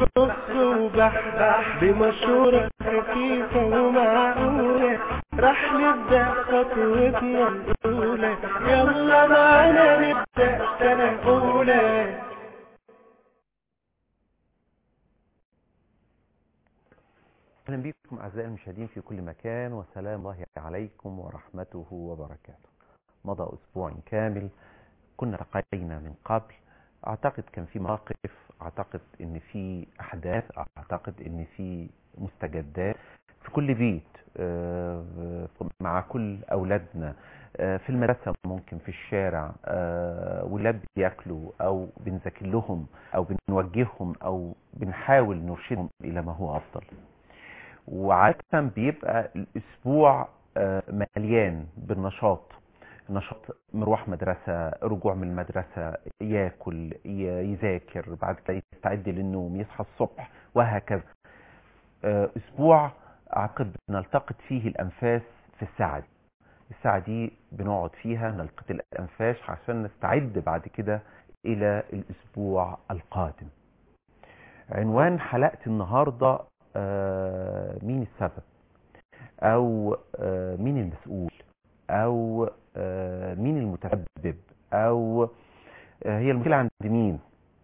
قص وبحبح بمشورة خفيفة ومعقولة راح نبدأ خطوتنا الأولى يلا معانا نبدأ سنة أولى أهلا بكم أعزائي المشاهدين في كل مكان وسلام الله عليكم ورحمته وبركاته مضى أسبوع كامل كنا رقينا من قبل أعتقد كان في مواقف أعتقد أن في أحداث أعتقد أن في مستجدات في كل بيت آه، مع كل أولادنا آه، في المدرسة ممكن في الشارع آه، ولاد بياكلوا أو بنذاكر لهم أو بنوجههم أو بنحاول نرشدهم إلى ما هو أفضل وعادة بيبقى الأسبوع آه، مليان بالنشاط نشاط مروح مدرسة رجوع من المدرسة ياكل ي- يذاكر بعد كده يستعد للنوم يصحى الصبح وهكذا آه، أسبوع أعتقد نلتقط فيه الأنفاس في الساعة دي الساعة دي بنقعد فيها نلتقط الأنفاس عشان نستعد بعد كده إلى الأسبوع القادم عنوان حلقة النهاردة آه، مين السبب أو آه، مين المسؤول أو آه، مين المتسبب أو آه، هي المشكلة عند مين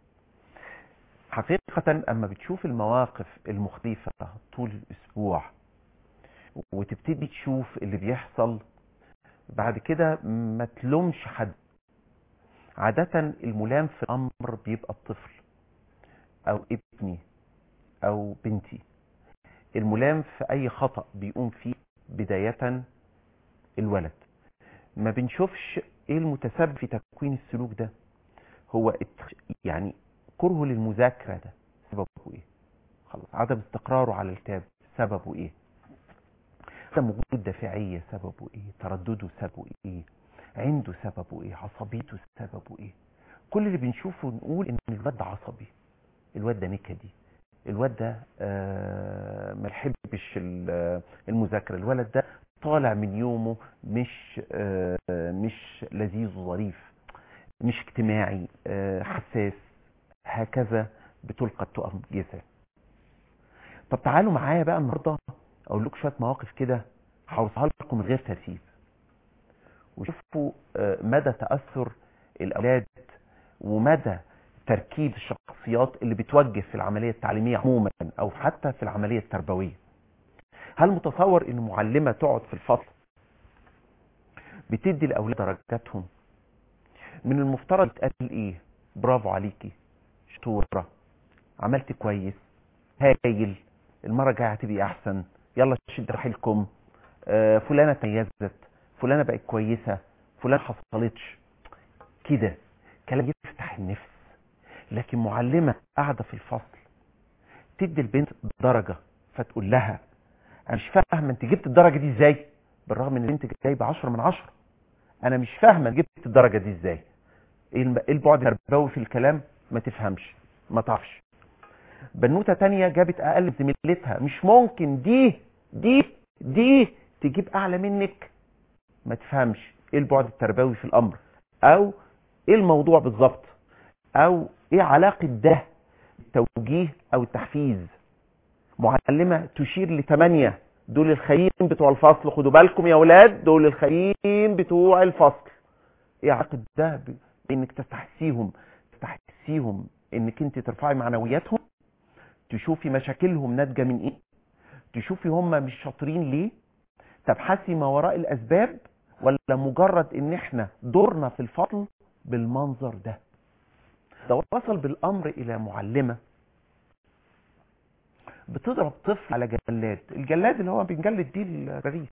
حقيقة أما بتشوف المواقف المختلفة طول الأسبوع وتبتدي تشوف اللي بيحصل بعد كده ما تلومش حد عادة الملام في الأمر بيبقى الطفل أو ابني أو بنتي الملام في أي خطأ بيقوم فيه بداية الولد ما بنشوفش ايه المتسبب في تكوين السلوك ده هو الت- يعني كرهه للمذاكرة ده سببه ايه خلاص عدم استقراره على الكتاب سببه ايه عدم وجود دافعية سببه ايه تردده سببه ايه عنده سببه ايه عصبيته سببه ايه كل اللي بنشوفه نقول ان الواد ده عصبي الواد ده نكدي الواد ده آه، ما يحبش ال- المذاكرة الولد ده طالع من يومه مش آه، مش لذيذ وظريف مش اجتماعي آه، حساس هكذا بتلقى التؤم جزاء طب تعالوا معايا بقى النهارده اقول لكم شويه مواقف كده هوصلها لكم من غير ترتيب وشوفوا آه، مدى تاثر الاولاد ومدى تركيب الشخصيات اللي بتوجه في العمليه التعليميه عموما او حتى في العمليه التربويه هل متصور ان معلمه تقعد في الفصل بتدي الاولاد درجاتهم من المفترض يتقال ايه برافو عليكي شطوره عملت كويس هايل المره الجايه هتبقي احسن يلا شد رحيلكم آه، فلانه تميزت فلانه بقت كويسه فلان حصلتش كده كلام يفتح النفس لكن معلمه قاعده في الفصل تدي البنت درجه فتقول لها انا مش فاهمه انت جبت الدرجه دي ازاي بالرغم ان البنت جايبه 10 من 10 انا مش فاهمه جبت الدرجه دي ازاي ايه الم- إيه البعد التربوي في الكلام ما تفهمش ما تعرفش بنوته تانية جابت اقل من زميلتها مش ممكن دي دي دي تجيب اعلى منك ما تفهمش ايه البعد التربوي في الامر او ايه الموضوع بالظبط او ايه علاقه ده التوجيه او التحفيز معلمه تشير لثمانيه دول الخاين بتوع الفصل خدوا بالكم يا اولاد دول الخاين بتوع الفصل ايه علاقه ده ب- بانك تستحسيهم تستحسيهم انك انت ترفعي معنوياتهم تشوفي مشاكلهم ناتجه من ايه تشوفي هم مش شاطرين ليه تبحثي ما وراء الاسباب ولا مجرد ان احنا دورنا في الفصل بالمنظر ده ده وصل بالامر الى معلمه بتضرب طفل على جلاد الجلاد اللي هو بنجلد بيه الرئيس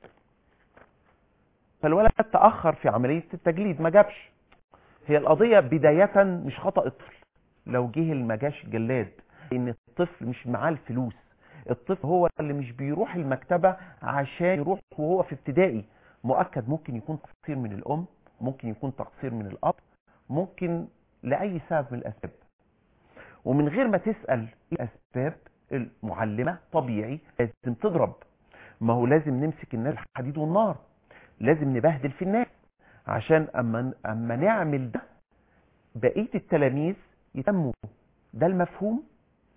فالولد تاخر في عمليه التجليد ما جابش هي القضيه بدايه مش خطا الطفل لو جه ما جاش الجلاد ان الطفل مش معاه الفلوس الطفل هو اللي مش بيروح المكتبه عشان يروح وهو في ابتدائي مؤكد ممكن يكون تقصير من الام ممكن يكون تقصير من الاب ممكن لاي سبب من الاسباب ومن غير ما تسال ايه الاسباب المعلمه طبيعي لازم تضرب ما هو لازم نمسك الناس الحديد والنار لازم نبهدل في الناس عشان اما اما نعمل ده بقيه التلاميذ يتموا ده المفهوم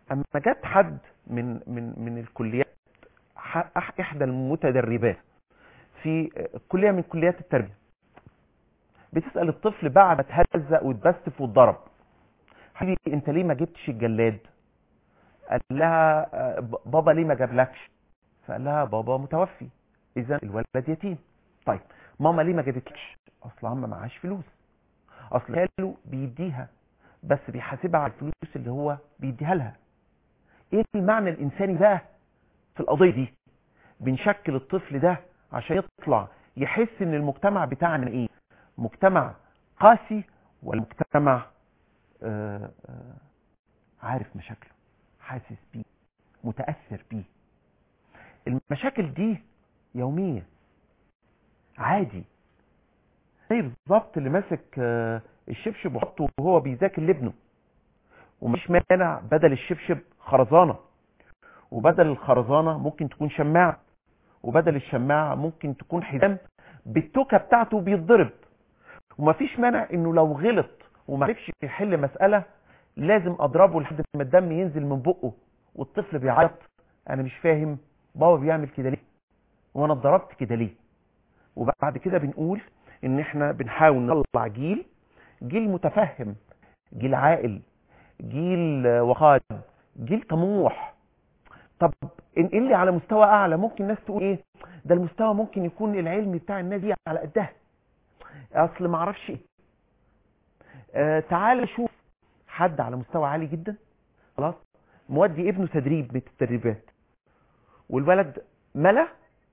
اما جت حد من من من الكليات ح- أح- احدى المتدربات في كليه من كليات التربيه بتسال الطفل بعد ما اتهزق واتبستف واتضرب حبيبي انت ليه ما جبتش الجلاد قال لها آه، ب- بابا ليه ما جابلكش فقال لها بابا متوفي اذا الولد يتيم طيب ماما ليه ما جابتلكش اصل عم معاش فلوس اصل خاله بيديها بس بيحاسبها على الفلوس اللي هو بيديها لها ايه المعنى الانساني بقى في القضيه دي بنشكل الطفل ده عشان يطلع يحس ان المجتمع بتاعنا ايه مجتمع قاسي ولا مجتمع آه، آه، عارف مشاكله حاسس بيه متاثر بيه المشاكل دي يوميه عادي زي بالظبط اللي ماسك آه، الشبشب وحطه وهو بيذاكر لابنه ومش مانع بدل الشبشب خرزانه وبدل الخرزانه ممكن تكون شماعه وبدل الشماعه ممكن تكون حزام بالتوكه بتاعته بيتضرب ومفيش مانع انه لو غلط وما عرفش يحل مساله لازم اضربه لحد ما الدم ينزل من بقه والطفل بيعيط انا مش فاهم بابا بيعمل كده ليه وانا اتضربت كده ليه وبعد كده بنقول ان احنا بنحاول نطلع جيل جيل متفهم جيل عاقل جيل آه، وقاد جيل طموح طب انقل لي على مستوى اعلى ممكن الناس تقول ايه ده المستوى ممكن يكون العلم بتاع الناس دي على قدها اصل ما اعرفش ايه آه تعال شوف حد على مستوى عالي جدا خلاص مودي ابنه تدريب من التدريبات والولد ملا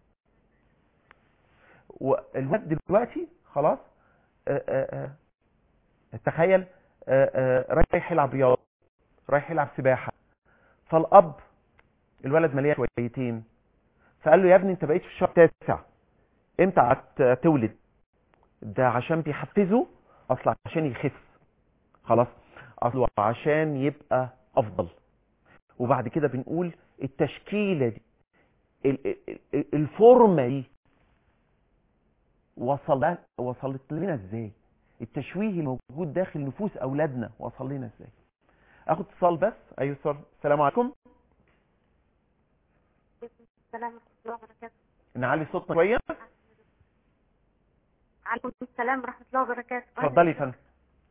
والولد دلوقتي خلاص آه آه آه تخيل آه آه رايح يلعب رياضه رايح يلعب سباحه فالاب الولد مليان شويتين فقال له يا ابني انت بقيت في الشهر التاسع امتى هتولد ده عشان بيحفزه اصل عشان يخس خلاص اصله عشان يبقى افضل وبعد كده بنقول التشكيله دي ال- ال- ال- الفورمه دي وصل وصلت لنا ازاي التشويه الموجود داخل نفوس اولادنا وصل لنا ازاي اخد اتصال بس ايوه سر السلام عليكم السلام ورحمة الله وبركاته نعلي صوتنا شويه عليكم السلام ورحمة الله وبركاته اتفضلي يا فندم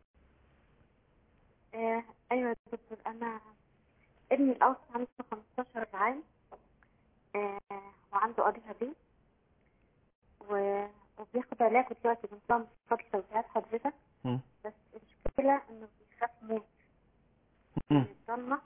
آه أيوة يا دكتور أنا ابني الأوسط عنده 15 عام آه وعنده قضية بي و... وبياخد علاج دلوقتي بنظام فضل توزيعات حضرتك مم. بس المشكلة إنه بيخاف موت مم. من الضلمة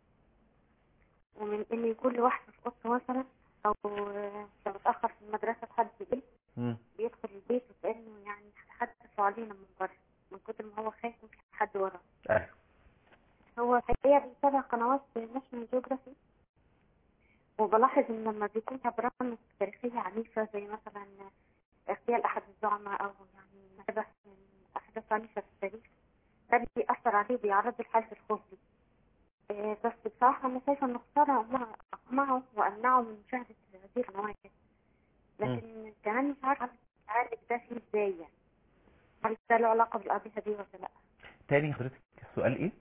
ومن إنه يكون لوحده في أوضته مثلا أو آه، لو اتأخر في المدرسة حد جه مم. بيدخل البيت وكأنه يعني حد دفع علينا من بره من كتر ما هو خايف ممكن حد وراه أيوة. هو الحقيقة بيتابع قنوات ناشونال جيوغرافي وبلاحظ ان لما بيكون فيها برامج تاريخية عنيفة زي مثلا اغتيال احد الزعماء او يعني ما شبه من احداث عنيفة في التاريخ ده بيأثر عليه بيعرضه لحالة الخوف دي إيه، بس بصراحة أنا شايفة إنه اختار أمه- أقمعه وأمنعه من مشاهدة هذه القنوات لكن كمان مش عارفة أعالج ده فيه إزاي يعني هل ده له علاقة بالقضية دي ولا لأ؟ تاني حضرتك السؤال ايه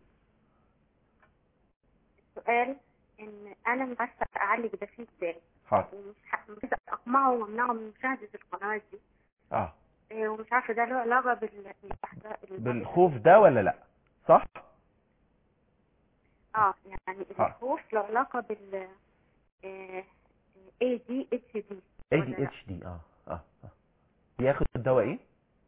السؤال ان انا مش عارفه اعالج ده فيه ازاي حاضر ومش ح- مش عايزة اقمعه وامنعه من مشاهده القنوات دي اه إيه، ومش عارفه ده له علاقه بال بالأحداث- بالخوف ده ولا لا صح اه يعني ها. الخوف له علاقه بال اي دي اتش دي اي دي اتش دي اه اه اه بياخد الدواء ايه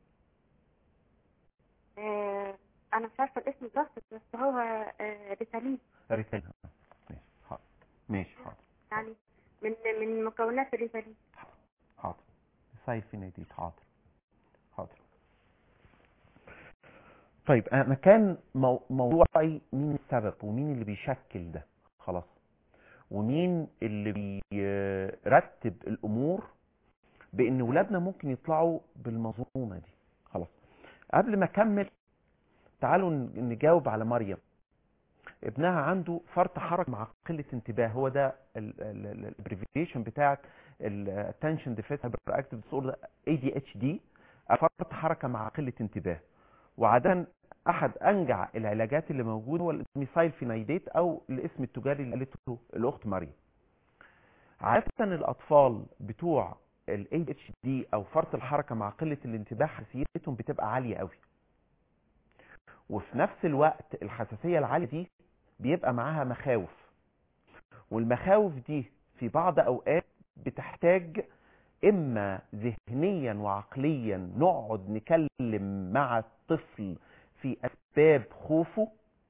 انا مش عارفه الاسم بالظبط بس هو آه، ريتالين ريتين آه. ماشي حاضر ماشي حاضر يعني من من مكونات الريتالين حاضر سايفينيديت حاضر حاضر طيب انا كان مو... موضوعي مين السبب ومين اللي بيشكل ده خلاص ومين اللي بيرتب الامور بان ولادنا ممكن يطلعوا بالمنظومه دي خلاص قبل ما اكمل تعالوا ن- نجاوب على مريم ابنها عنده فرط حركه مع قله انتباه هو ده الابريفيشن بتاعت الاتنشن ديفيسيت هايبر اكتيف ديسوردر اي دي اتش دي فرط حركه مع قله انتباه وعاده احد انجع العلاجات اللي موجوده هو الميثايل فينايديت او الاسم التجاري اللي قالته الاخت مريم عاده الاطفال بتوع ال ADHD او فرط الحركه مع قله الانتباه حساسيتهم بتبقى عاليه قوي وفي نفس الوقت الحساسيه العاليه دي بيبقى معاها مخاوف والمخاوف دي في بعض اوقات بتحتاج اما ذهنيا وعقليا نقعد نكلم مع الطفل في اسباب خوفه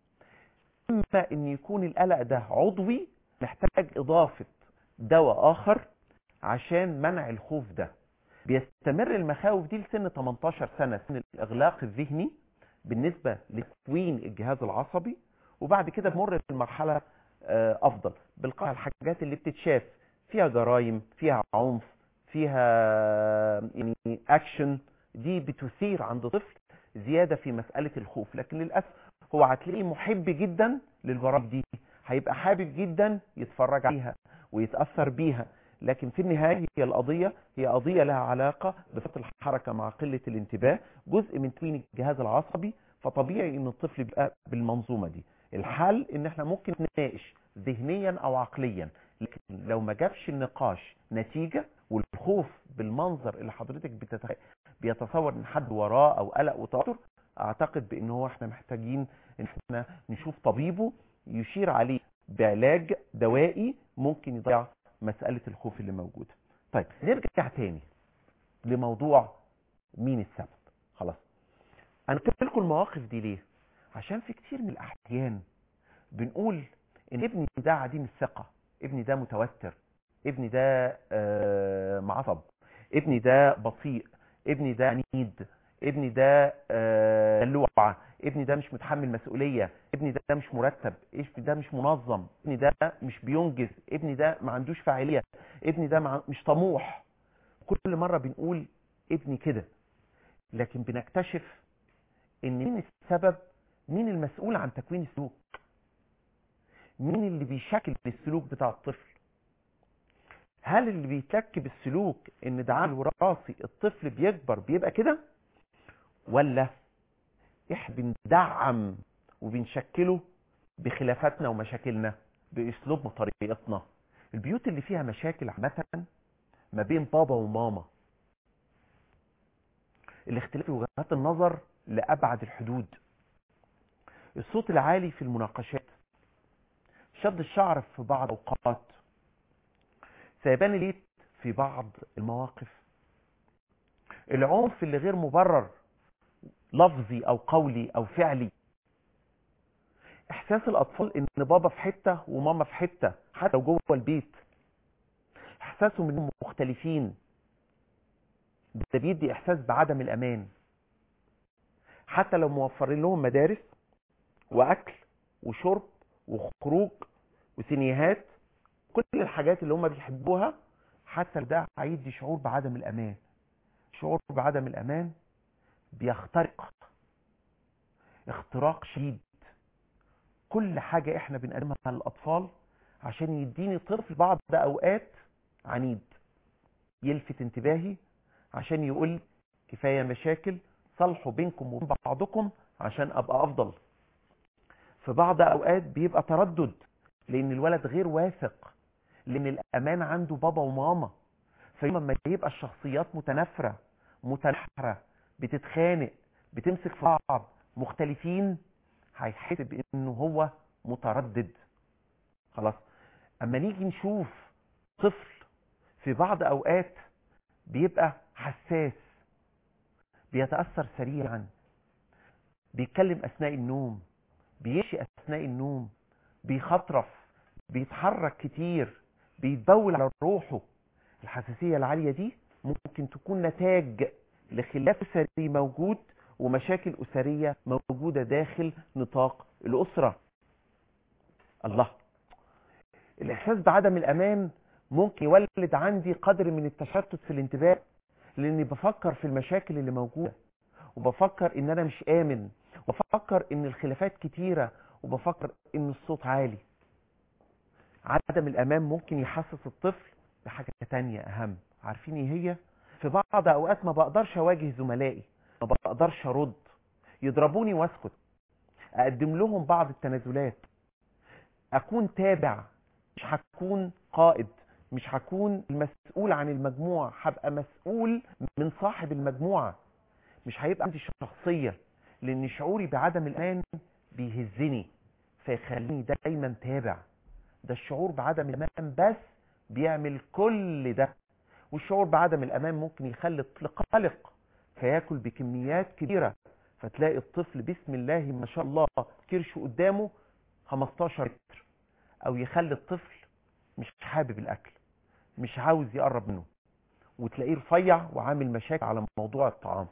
اما ان يكون القلق ده عضوي محتاج اضافه دواء اخر عشان منع الخوف ده بيستمر المخاوف دي لسن 18 سنه سن الاغلاق الذهني بالنسبه لتكوين الجهاز العصبي وبعد كده بمر المرحله آه، افضل بالقاع الحاجات اللي بتتشاف فيها جرائم فيها عنف فيها يعني اكشن دي بتثير عند طفل زياده في مساله الخوف لكن للاسف هو هتلاقيه محب جدا للبرامج دي هيبقى حابب جدا يتفرج عليها ويتاثر بيها لكن في النهايه هي القضيه هي قضيه لها علاقه بفرط الحركه مع قله الانتباه جزء من تكوين الجهاز العصبي فطبيعي ان الطفل يبقى بالمنظومه دي الحل ان احنا ممكن نناقش ذهنيا او عقليا لكن لو ما جابش النقاش نتيجه والخوف بالمنظر اللي حضرتك بتتخ... بيتصور ان حد وراه او قلق وتوتر اعتقد بان هو احنا محتاجين ان احنا نشوف طبيبه يشير عليه بعلاج دوائي ممكن يضيع مسألة الخوف اللي موجودة طيب نرجع تاني لموضوع مين السبب خلاص انا قلت لكم المواقف دي ليه عشان في كتير من الاحيان بنقول ان ابني ده عديم الثقة ابني ده متوتر ابني ده آه، معصب ابني ده بطيء ابني ده عنيد ابني ده آه، دلوعة ابني ده مش متحمل مسؤولية ابني ده مش مرتب ابني ده مش منظم ابني ده مش بينجز ابني ده ما عندوش فاعلية ابني ده مع- مش طموح كل مرة بنقول ابني كده لكن بنكتشف ان مين السبب مين المسؤول عن تكوين السلوك مين اللي بيشكل السلوك بتاع الطفل هل اللي بيتركب السلوك ان ده عامل وراثي الطفل بيكبر بيبقى كده ولا احنا بندعم وبنشكله بخلافاتنا ومشاكلنا باسلوبنا وطريقتنا البيوت اللي فيها مشاكل عامه ما بين بابا وماما الاختلاف في وجهات النظر لابعد الحدود الصوت العالي في المناقشات شد الشعر في بعض الاوقات سيبان اليد في بعض المواقف العنف اللي غير مبرر لفظي او قولي او فعلي احساس الاطفال ان بابا في حته وماما في حته حتى لو جوه البيت احساسهم انهم مختلفين ده بيدي احساس بعدم الامان حتى لو موفرين لهم مدارس واكل وشرب وخروج وسينيهات كل الحاجات اللي هم بيحبوها حتى ده هيدي شعور بعدم الامان شعور بعدم الامان بيخترق اختراق شديد كل حاجة احنا بنقدمها للأطفال عشان يديني طفل بعض أوقات عنيد يلفت انتباهي عشان يقول كفاية مشاكل صلحوا بينكم وبين بعضكم عشان أبقى أفضل في بعض أوقات بيبقى تردد لأن الولد غير واثق لأن الأمان عنده بابا وماما فيوم ما يبقى الشخصيات متنافرة متنحرة بتتخانق بتمسك في بعض مختلفين هيحس بانه هو متردد خلاص اما نيجي نشوف طفل في بعض اوقات بيبقى حساس بيتاثر سريعا بيتكلم اثناء النوم بيمشي اثناء النوم بيخطرف بيتحرك كتير بيتبول على روحه الحساسيه العاليه دي ممكن تكون نتاج لخلاف اسري موجود ومشاكل اسريه موجوده داخل نطاق الاسره الله الاحساس بعدم الامان ممكن يولد عندي قدر من التشتت في الانتباه لاني بفكر في المشاكل اللي موجوده وبفكر ان انا مش امن وبفكر ان الخلافات كتيره وبفكر ان الصوت عالي عدم الامان ممكن يحسس الطفل بحاجه تانية اهم عارفين ايه هي في بعض اوقات ما بقدرش اواجه زملائي ما بقدرش ارد يضربوني واسكت اقدم لهم بعض التنازلات اكون تابع مش هكون قائد مش هكون المسؤول عن المجموعة هبقى مسؤول من صاحب المجموعة مش هيبقى عندي شخصية لان شعوري بعدم الامان بيهزني فيخليني دايما تابع ده الشعور بعدم الامان بس بيعمل كل ده والشعور بعدم الامان ممكن يخلي الطفل قلق فياكل بكميات كبيرة فتلاقي الطفل بسم الله ما شاء الله كرشه قدامه 15 متر او يخلي الطفل مش حابب الاكل مش عاوز يقرب منه وتلاقيه رفيع وعامل مشاكل على موضوع الطعام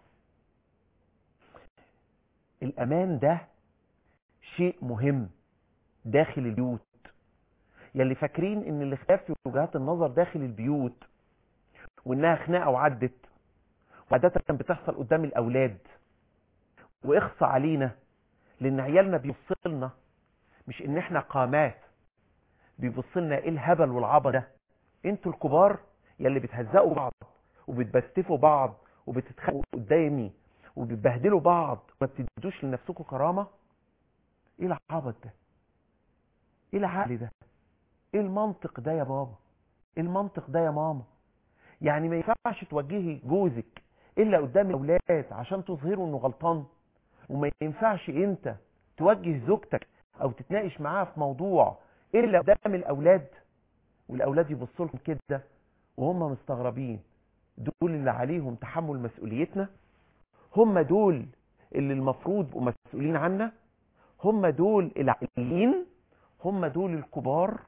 الامان ده شيء مهم داخل البيوت يلي فاكرين ان الاختلاف في وجهات النظر داخل البيوت وانها خناقه وعدت وعادة بتحصل قدام الاولاد واخصى علينا لان عيالنا بيوصلنا مش ان احنا قامات بيبصلنا ايه الهبل والعبط ده انتوا الكبار يلي بتهزقوا بعض وبتبستفوا بعض وبتتخانقوا قدامي وبتبهدلوا بعض وما بتدوش لنفسكم كرامه ايه العبط ده ايه العقل ده ايه المنطق ده يا بابا ايه المنطق ده يا ماما يعني ما ينفعش توجهي جوزك الا قدام الاولاد عشان تظهروا انه غلطان وما ينفعش انت توجه زوجتك او تتناقش معاها في موضوع الا قدام الاولاد والاولاد يبصوا لهم كده وهم مستغربين دول اللي عليهم تحمل مسؤوليتنا هم دول اللي المفروض يبقوا مسؤولين عنا هم دول العاقلين هم دول الكبار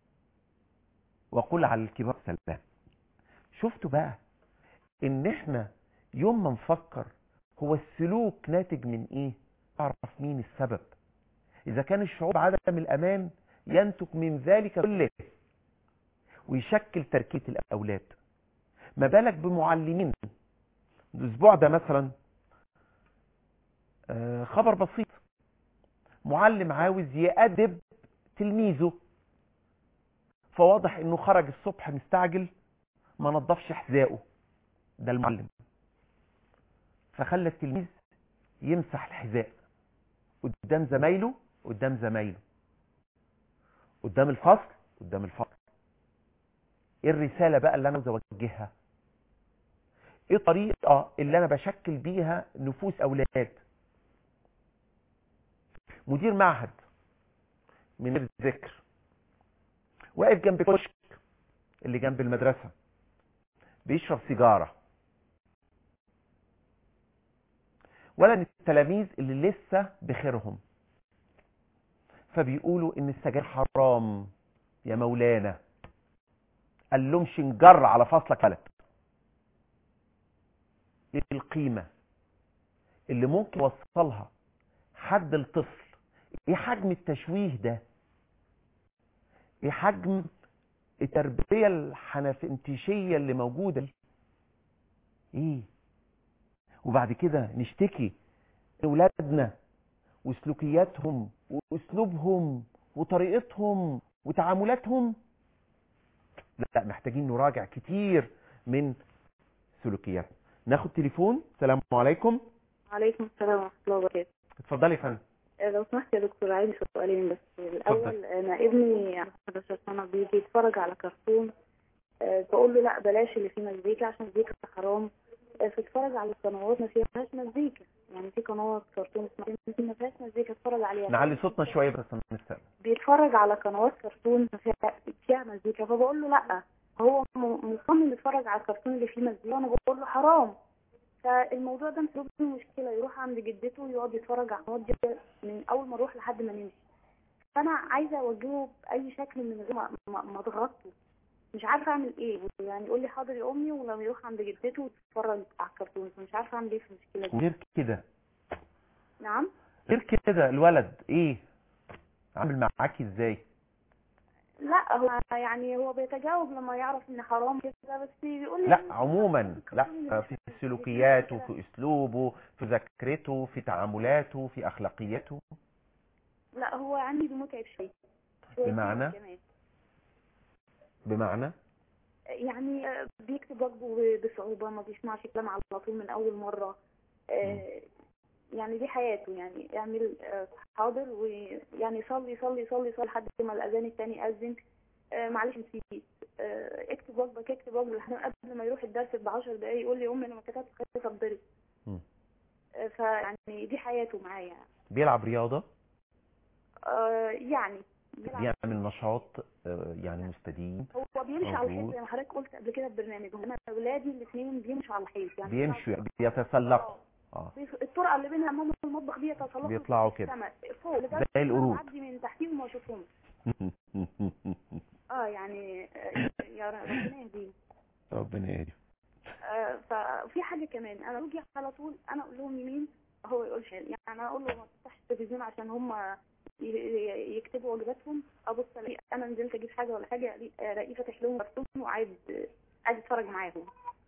وقل على الكبار سلام شفتوا بقى ان احنا يوم ما نفكر هو السلوك ناتج من ايه اعرف مين السبب اذا كان الشعور بعدم الامان ينتج من ذلك كله ويشكل تركية الاولاد ما بالك بمعلمين الاسبوع ده مثلا آه، خبر بسيط معلم عاوز يأدب تلميذه فواضح انه خرج الصبح مستعجل ما نظفش حذائه ده المعلم فخلى التلميذ يمسح الحذاء قدام زمايله قدام زمايله قدام الفصل قدام الفصل ايه الرسالة بقى اللي انا عاوز اوجهها ايه الطريقة اللي انا بشكل بيها نفوس اولاد مدير معهد من غير ذكر واقف جنب كشك اللي جنب المدرسة بيشرب سيجارة ولا من التلاميذ اللي لسه بخيرهم فبيقولوا ان السجاير حرام يا مولانا قال لهم شنجر على فصلك ولد ايه القيمة اللي ممكن يوصلها حد الطفل ايه حجم التشويه ده ايه حجم التربية الحنفنتيشية اللي موجودة دي؟ ايه وبعد كده نشتكي اولادنا وسلوكياتهم واسلوبهم وطريقتهم وتعاملاتهم لا محتاجين نراجع كتير من سلوكياتنا ناخد تليفون السلام عليكم عليكم السلام ورحمة الله وبركاته اتفضلي يا فندم آه، لو سمحت يا دكتور عايز سؤالين بس الأول أنا ابني 11 سنة بيجي يتفرج على كرتون آه، بقول له لا بلاش اللي فيه مزيكا عشان مزيكا حرام آه، فاتفرج على القنوات ما فيهاش مزيكا يعني في قنوات كرتون اسمها ما فيهاش مزيكا اتفرج عليها نعلي صوتنا شوية بس نستقبل بيتفرج على قنوات كرتون فيها فيها مزيكا فبقول له لا هو م- مصمم يتفرج على الكرتون اللي فيه مزيكا وانا بقول له حرام فالموضوع ده مسبب له مشكله يروح عند جدته ويقعد يتفرج على القنوات دي من اول ما اروح لحد ما نمشي فانا عايزه اوجهه باي شكل من غير ما ما- ما اضغطه مش عارفه اعمل ايه يعني يقول لي حاضر يا امي ولما يروح عند جدته ويتفرج على الكرتون فمش عارفه اعمل ايه في المشكله دي غير كده نعم غير كده الولد ايه عامل معاكي ازاي لا هو يعني هو بيتجاوب لما يعرف ان حرام كده بس بيقول لي لا عموما لا في سلوكياته في اسلوبه في ذاكرته في تعاملاته في اخلاقياته لا هو عندي متعب شويه شوية بمعنى؟ كمان. بمعنى يعني آه، بيكتب واجبه بصعوبة ما بيسمعش كلام على طول من أول مرة آه، يعني دي حياته يعني اعمل آه، حاضر ويعني صلي صلي صلي صلي لحد ما الاذان التاني اذن آه، معلش نسيت آه، اكتب واجبك اكتب واجبك لحد قبل ما يروح الدرس ب 10 دقايق يقول لي يا امي انا ما كتبتش خلاص اتضرب مم. آه، فيعني دي حياته معايا بيلعب رياضة آه، يعني بيلعب بيعمل نشاط آه، يعني مستديم هو بيمشي على الحيط موجود. زي ما حضرتك قلت قبل كده في برنامج هما اولادي الاثنين بيمشوا على الحيط يعني بيمشوا بيتسلقوا اه بيف- الطرقه اللي بين الحمام والمطبخ دي يتسلقوا بيطلعوا في كده. السماء، فوق لدرجة زي إن أنا القرود. بعدي من تحتيهم وما اشوفهمش اه يعني آه، يا ربنا يهديه ربنا يهدي آه، ففي حاجه كمان انا باجي على طول انا اقول لهم يمين هو يقول شمال يعني انا اقول له ما تفتحش التلفزيون عشان هم ي- ي- يكتبوا واجباتهم ابص الاقي انا نزلت اجيب حاجه ولا حاجه ألاقي- الاقيه فاتح لهم كرتون وقاعد قاعد يتفرج معاهم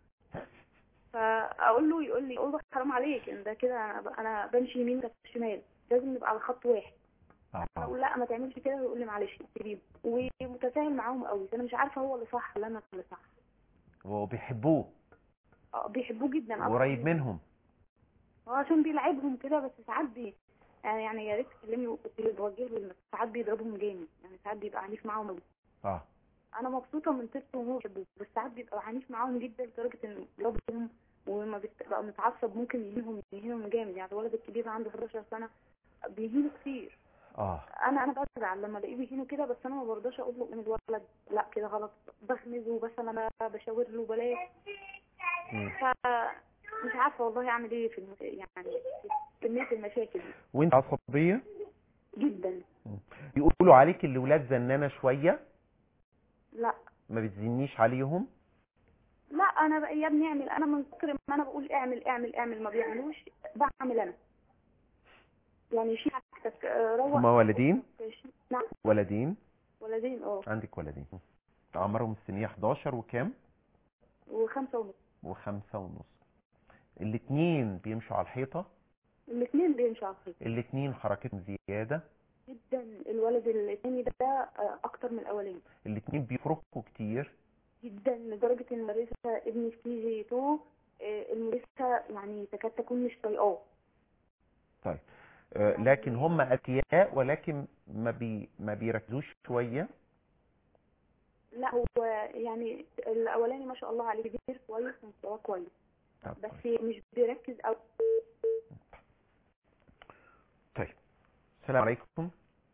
فاقول له يقول لي اقول له حرام عليك ان ده كده انا ب- انا بمشي يمين وأنت شمال لازم نبقى على خط واحد انا اه اقول لا ما تعملش كده ويقول لي معلش سيبيه ومتفاهم معاهم قوي فانا مش عارفه هو اللي صح ولا انا اللي صح وبيحبوه اه بيحبوه جدا أكتر قريب مني. منهم هو عشان بيلعبهم كده بس ساعات بي يعني يعني يا ريت تكلمني وتوجه له ساعات بيضربهم جامد يعني ساعات بيبقى عنيف معاهم أوي. اه انا مبسوطه من طفله وهو بيحبه بس ساعات بيبقى عنيف معاهم جدا لدرجه ان بيضربهم وما بيبقى متعصب ممكن يهينهم يهينهم جامد يعني الولد الكبير عنده 11 سنه بيهينه كتير اه انا انا بزعل لما الاقيه بيهينه كده بس انا ما برضاش اقول له ان الولد لا كده غلط بغمزه بس انا بشاور له بلاش مم. ف مش عارفه والله اعمل ايه في الم... يعني في كميه المشاكل دي وانت عصبية جدا بيقولوا عليك اللي ولاد زنانة شوية لا ما بتزنيش عليهم لا انا بقى يا ابني اعمل انا من كتر ما انا بقول اعمل اعمل اعمل ما بيعملوش بعمل انا يعني شيل حاجتك آه، روح هما ولدين شيل- نعم ولدين ولدين اه عندك ولدين عمرهم السنية 11 وكام وخمسه ونص وخمسة ونص الاتنين بيمشوا على الحيطة الاثنين بيمشوا على الخيط الاتنين حركتهم زيادة جدا الولد الثاني ده آه، اكتر من الاولاني الاتنين بيفرقوا كتير جدا لدرجه ان المدرسه ابني في كي جي 2 آه، المدرسه يعني تكاد تكون مش طايقاه طيب آه، لكن هم اذكياء ولكن ما بي ما بيركزوش شوية لا هو يعني الاولاني ما شاء الله عليه كبير كويس ومستواه كويس طب بس مش بيركز او طيب السلام عليكم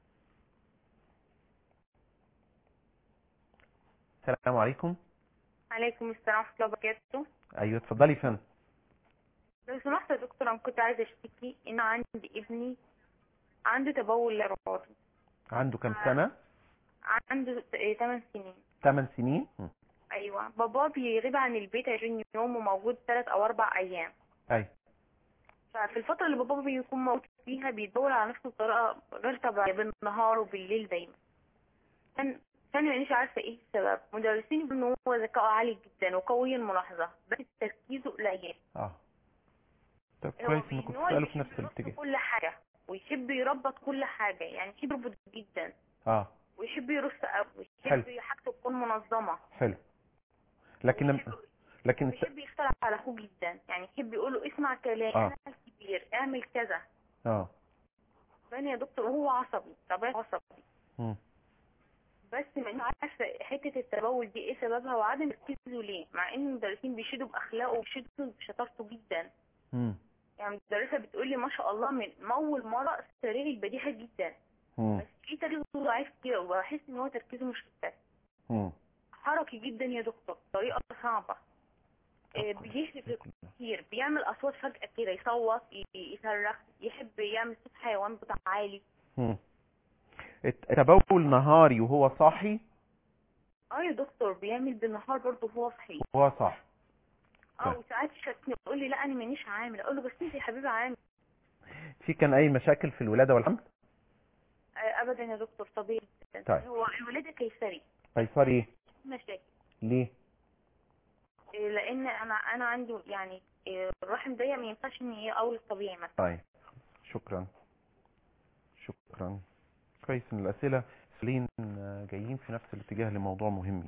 السلام عليكم عليكم السلام ورحمة الله وبركاته ايوه اتفضلي يا فندم لو سمحت يا دكتور أنا كنت عايزة أشتكي إن عندي ابني عنده تبول إرادي عنده كام سنة عنده 8 سنين 8 سنين مم. أيوة بابا بيغيب عن البيت 20 يوم وموجود 3 أو 4 أيام ايوه ففي الفترة اللي بابا بيكون موجود فيها بيتبول على نفسه بطريقة غير طبيعية بالنهار وبالليل دايما كان كان مانيش عارفة ايه السبب مدرسين بيقولوا ان هو ذكاؤه عالي جدا وقوي الملاحظة بس تركيزه قليل اه طب هو كويس من انكم النوع تسألوا اللي في نفس يحب يربط الاتجاه كل حاجة ويحب يربط كل حاجة يعني يحب يربط جدا اه ويحب يرص قوي حلو. ويحب حاجته تكون منظمة حلو لكن لم... ويحب- لكن الس- ويحب يخترع على اخوه جدا يعني يحب يقول له اسمع كلامي آه. انا الكبير اعمل كذا اه فانا يا دكتور هو عصبي طبيعي عصبي مم. بس ما عارفه حته التبول دي ايه سببها وعدم تركيزه ليه مع ان المدرسين بيشيدوا باخلاقه وبيشيدوا بشطارته جدا مم. يعني المدرسه بتقول لي ما شاء الله من من اول مره سريع البديهه جدا مم. بس في تركيزه ضعيف كده وبحس ان هو تركيزه مش مشتت مم. حركي جدا يا دكتور طريقه صعبه آه، بيهلك كتير بيعمل اصوات فجاه كده يصوت ي- يصرخ يحب يعمل صوت حيوان بتاع عالي مم. الت- التبول نهاري وهو صاحي اه يا دكتور بيعمل بالنهار برضه وهو صحي وهو صاحي اه طيب. وساعات يشتكني يقول لي لا انا مانيش عامل اقول له بس انت يا حبيبي عامل في كان اي مشاكل في الولادة والحمل آه، ابدا يا دكتور طبيعي جدا طيب. هو الولاده قيصري قيصري ايه مشاكل ليه آه، لان انا انا عندي يعني آه، الرحم ضيق ما ينفعش ان هي اول الطبيعي مثلا طيب شكرا شكرا كويس ان الاسئله سلين آه، جايين في نفس الاتجاه لموضوع مهم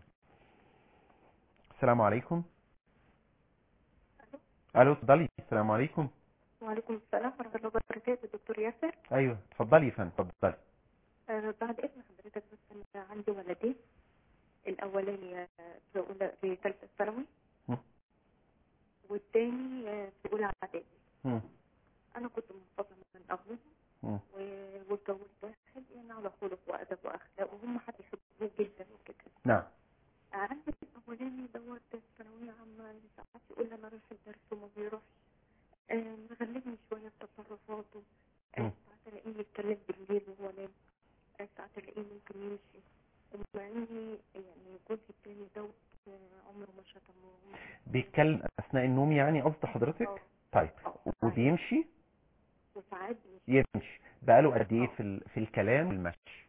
السلام عليكم الو اتفضلي السلام عليكم وعليكم السلام ورحمة الله وبركاته دكتور ياسر ايوه اتفضلي يا فندم اتفضلي آه بعد إذن حضرتك بس أنا عندي ولدين الأولاني آه، في أولى في ثالثة ثانوي مم. والتاني آه، في أولى إعدادي مم. أنا كنت منفصلة من أبوهم مم. و- واتجوزت واحد يعني على خلق وأدب وأخلاق وهم حد يحبوه جدا وكده نعم عندي الأولاني دوت ثانوية عامة ساعات يقول لي أنا رايح الدرس وما بيروحش آه، مغلبني شوية في تصرفاته آه، مم. ساعات ألاقيه يتكلم بالليل وهو نايم آه، ساعات ألاقيه ممكن يمشي ومع إني يعني جوزي التاني دوت آه، عمره ما شتمه بيتكلم اثناء النوم يعني قصد حضرتك آه، طيب آه، وبيمشي وساعات بيمشي يمشي بقاله قد ايه في ال- في الكلام والمشي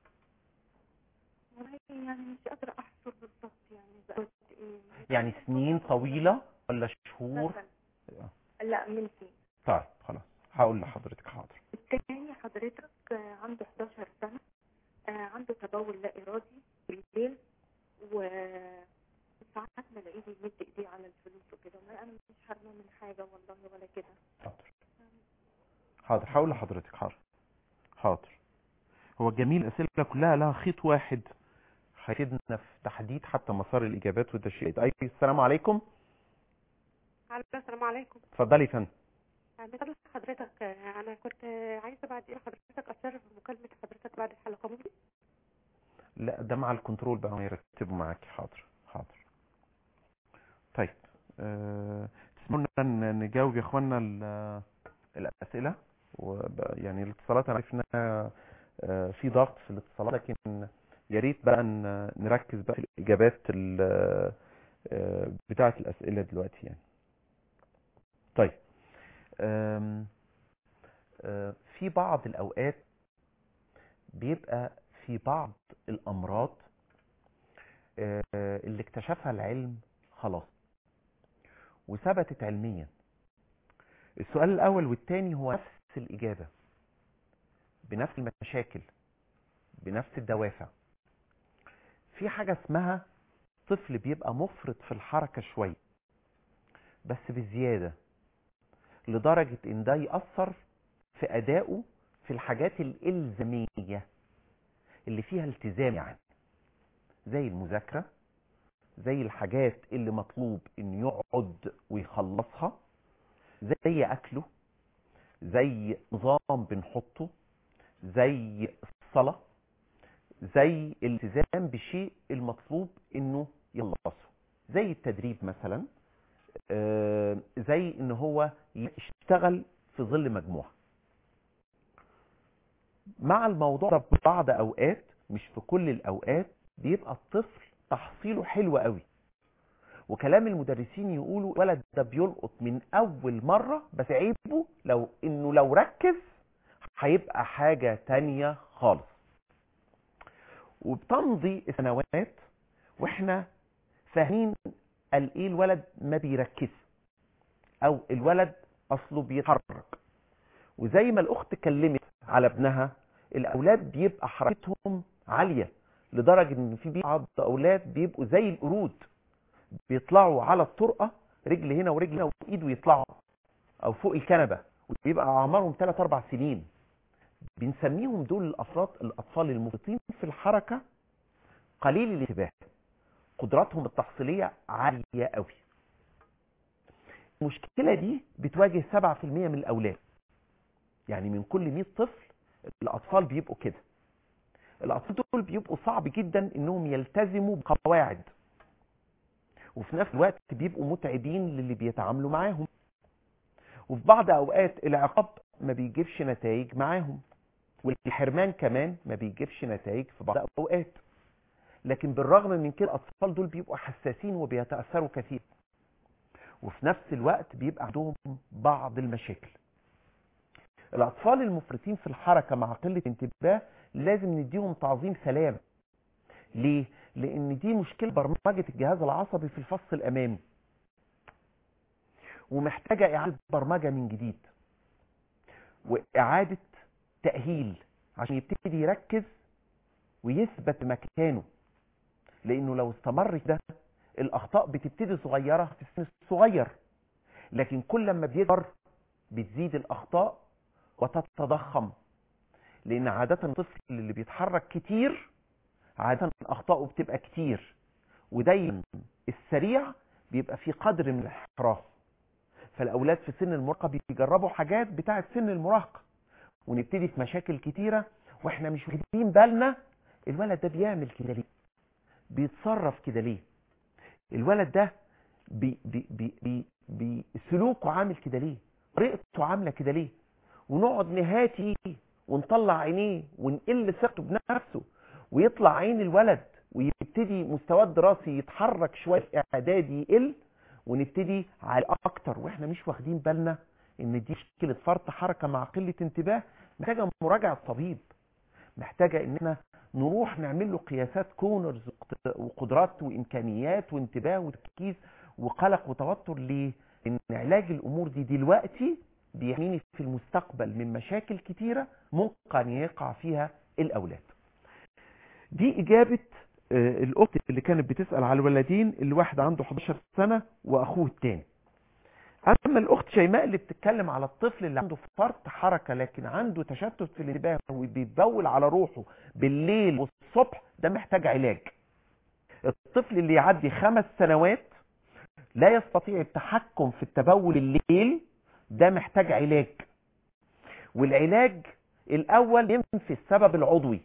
والله يعني مش قادرة أحصر بالظبط يعني بقى إيه يعني سنين طويلة ولا شهور مثلا لا من سنين طيب خلاص هقول لحضرتك حاضر التاني حضرتك آه، عنده 11 سنة آه، عنده تبول لا إرادي بالليل و ساعات بلاقيه بيمد ايديه على الفلوس وكده ما انا مش حارمه من حاجه والله ولا كده حاضر حاضر هقول لحضرتك حاضر حاضر هو جميل الأسئلة كلها لها خيط واحد هيفيدنا في تحديد حتى مسار الإجابات وده شيء أي السلام عليكم السلام عليكم اتفضلي يا فندم بسأل حضرتك آه، أنا كنت آه، عايزة بعد إيه حضرتك أتصرف في مكالمة حضرتك بعد الحلقة ممكن؟ لا ده مع الكنترول بقى يرتبوا معاكي حاضر حاضر طيب أه... تسمعونا ن- نجاوب يا اخوانا ال- الاسئله وب- يعني الاتصالات انا عارف انها آه، في ضغط في الاتصالات لكن يا ريت بقى ن- نركز بقى في الاجابات ال- آه، بتاعه الاسئله دلوقتي يعني طيب آم، آه، في بعض الاوقات بيبقى في بعض الامراض آه، اللي اكتشفها العلم خلاص وثبتت علميا السؤال الاول والتاني هو نفس الاجابه بنفس المشاكل بنفس الدوافع في حاجه اسمها طفل بيبقى مفرط في الحركه شويه بس بزياده لدرجه ان ده ياثر في ادائه في الحاجات الالزاميه اللي فيها التزام يعني زي المذاكرة زي الحاجات اللي مطلوب انه يقعد ويخلصها زي اكله زي نظام بنحطه زي الصلاة زي الالتزام بشيء المطلوب انه يخلصه زي التدريب مثلا آه، زي ان هو يشتغل في ظل مجموعة مع الموضوع ده في بعض اوقات مش في كل الاوقات بيبقى الطفل تحصيله حلو قوي وكلام المدرسين يقولوا الولد ده بيلقط من اول مرة بس عيبه لو انه لو ركز هيبقى حاجة تانية خالص وبتمضي السنوات واحنا فاهمين قال ايه الولد ما بيركز او الولد اصله بيتحرك وزي ما الاخت اتكلمت على ابنها الاولاد بيبقى حركتهم عاليه لدرجه ان في بعض اولاد بيبقوا زي القرود بيطلعوا على الطرقه رجل هنا ورجل هنا وايد ويطلعوا او فوق الكنبه وبيبقى اعمارهم 3 4 سنين بنسميهم دول الافراد الاطفال المفرطين في الحركه قليل الانتباه قدراتهم التحصيليه عاليه قوي المشكله دي بتواجه 7% من الاولاد يعني من كل 100 طفل الاطفال بيبقوا كده الاطفال دول بيبقوا صعب جدا انهم يلتزموا بقواعد وفي نفس الوقت بيبقوا متعبين للي بيتعاملوا معاهم وفي بعض اوقات العقاب ما بيجيبش نتائج معاهم والحرمان كمان ما بيجيبش نتائج في بعض الاوقات لكن بالرغم من كده الاطفال دول بيبقوا حساسين وبيتاثروا كثير وفي نفس الوقت بيبقى عندهم بعض المشاكل الاطفال المفرطين في الحركه مع قله انتباه لازم نديهم تعظيم سلام ليه لان دي مشكله برمجه الجهاز العصبي في الفص الامامي ومحتاجه اعاده برمجه من جديد واعاده تاهيل عشان يبتدي يركز ويثبت مكانه لانه لو استمر ده الاخطاء بتبتدي صغيره في السن الصغير لكن كل ما بيكبر بتزيد الاخطاء وتتضخم لان عادة الطفل اللي بيتحرك كتير عادة اخطاؤه بتبقى كتير ودايما السريع بيبقى في قدر من الانحراف فالاولاد في سن المراهقه بيجربوا حاجات بتاعه سن المراهقه ونبتدي في مشاكل كتيره واحنا مش واخدين بالنا الولد ده بيعمل كده ليه بيتصرف كده ليه الولد ده بي بي بي بي بي سلوكه عامل كده ليه طريقته عامله كده ليه ونقعد نهاتي ونطلع عينيه ونقل ثقته بنفسه ويطلع عين الولد ويبتدي مستواه الدراسي يتحرك شويه في اعدادي يقل ونبتدي على اكتر واحنا مش واخدين بالنا ان دي مشكله فرط حركه مع قله انتباه محتاجه مراجعه طبيب محتاجه ان احنا نروح نعمل له قياسات كونرز وقدرات وامكانيات وانتباه وتركيز وقلق وتوتر ليه؟ ان علاج الامور دي دلوقتي بيحميني في المستقبل من مشاكل كتيره ممكن يقع فيها الاولاد. دي اجابه آه، الاخت اللي كانت بتسال على الولدين اللي واحد عنده 11 سنه واخوه الثاني. اما الاخت شيماء اللي بتتكلم على الطفل اللي عنده فرط حركه لكن عنده تشتت في الانتباه وبيتبول على روحه بالليل والصبح ده محتاج علاج الطفل اللي يعدي خمس سنوات لا يستطيع التحكم في التبول الليل ده محتاج علاج والعلاج الاول ينفي السبب العضوي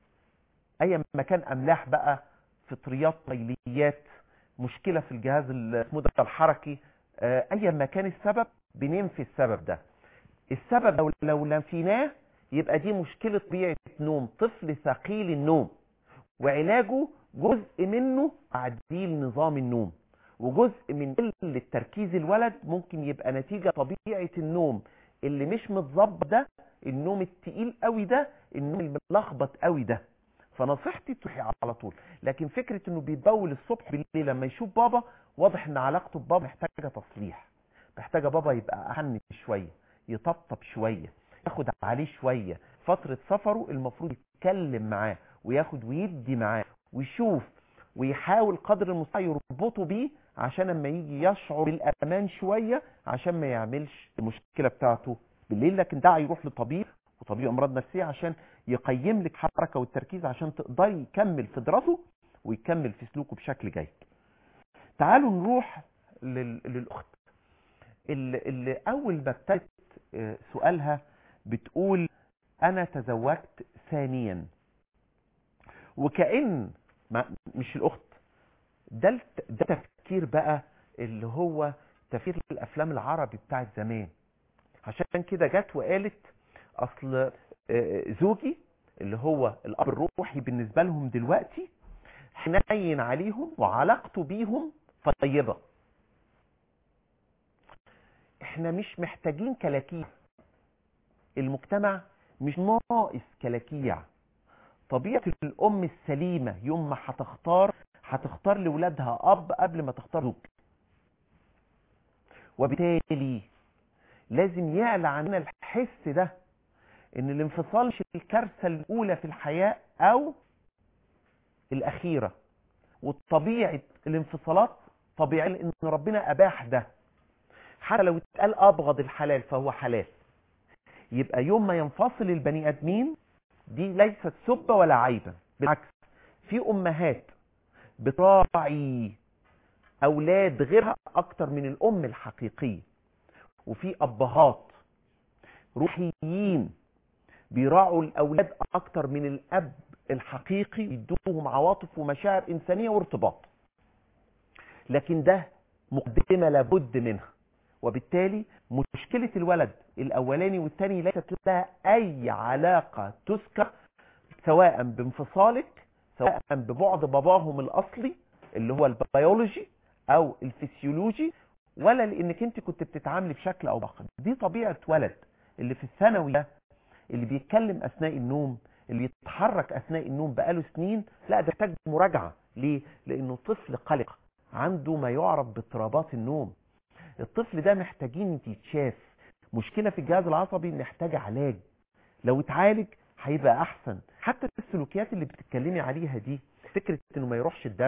اي مكان املاح بقى فطريات طيليات مشكله في الجهاز المدى الحركي آه، ايا ما كان السبب بننفي السبب ده السبب لو لو نفيناه يبقى دي مشكله طبيعه نوم طفل ثقيل النوم وعلاجه جزء منه تعديل نظام النوم وجزء من قله تركيز الولد ممكن يبقى نتيجه طبيعه النوم اللي مش متظبط ده النوم التقيل قوي ده النوم الملخبط قوي ده فنصيحتي تروحي على طول لكن فكره انه بيتبول الصبح بالليل لما يشوف بابا واضح ان علاقته ببابا محتاجه تصليح محتاجه بابا يبقى احن شويه يطبطب شويه ياخد عليه شويه فتره سفره المفروض يتكلم معاه وياخد ويدي معاه ويشوف ويحاول قدر المستطاع يربطه بيه عشان لما يجي يشعر بالامان شويه عشان ما يعملش المشكله بتاعته بالليل لكن ده هيروح لطبيب وطبيب امراض نفسيه عشان يقيم لك حركه والتركيز عشان تقدري يكمل في دراسته ويكمل في سلوكه بشكل جيد تعالوا نروح لل... للاخت اللي, اللي اول ما ابتدت آه، سؤالها بتقول انا تزوجت ثانيا وكأن ما مش الاخت ده الت- ده تفكير بقى اللي هو تفكير الافلام العربي بتاعت زمان عشان كده جت وقالت اصل آه، زوجي اللي هو الاب الروحي بالنسبه لهم دلوقتي حنين عليهم وعلاقته بيهم طيبه احنا مش محتاجين كلاكيع المجتمع مش ناقص كلاكيع طبيعه الام السليمه يوم ما هتختار هتختار لاولادها اب قبل ما تختار زوج وبالتالي لازم يعلى عننا الحس ده ان الانفصال مش الكارثه الاولى في الحياه او الاخيره وطبيعه الانفصالات طبيعي لان ربنا اباح ده حتى لو اتقال ابغض الحلال فهو حلال يبقى يوم ما ينفصل البني ادمين دي ليست سبه ولا عيبا بالعكس في امهات بتراعي اولاد غيرها اكتر من الام الحقيقيه وفي ابهات روحيين بيراعوا الاولاد اكتر من الاب الحقيقي يدوهم عواطف ومشاعر انسانيه وارتباط لكن ده مقدمه لابد منها وبالتالي مشكله الولد الاولاني والثاني ليست لها اي علاقه تذكر سواء بانفصالك سواء ببعد باباهم الاصلي اللي هو البيولوجي او الفسيولوجي ولا لانك انت كنت بتتعاملي بشكل او باخر دي طبيعه ولد اللي في الثانوي ده اللي بيتكلم اثناء النوم اللي يتحرك اثناء النوم بقاله سنين لا ده محتاج مراجعه ليه لانه طفل قلق عنده ما يعرف باضطرابات النوم الطفل ده محتاجين يتشاف مشكله في الجهاز العصبي محتاجه علاج لو اتعالج هيبقى احسن حتى السلوكيات اللي بتتكلمي عليها دي فكره انه ما يروحش الدرس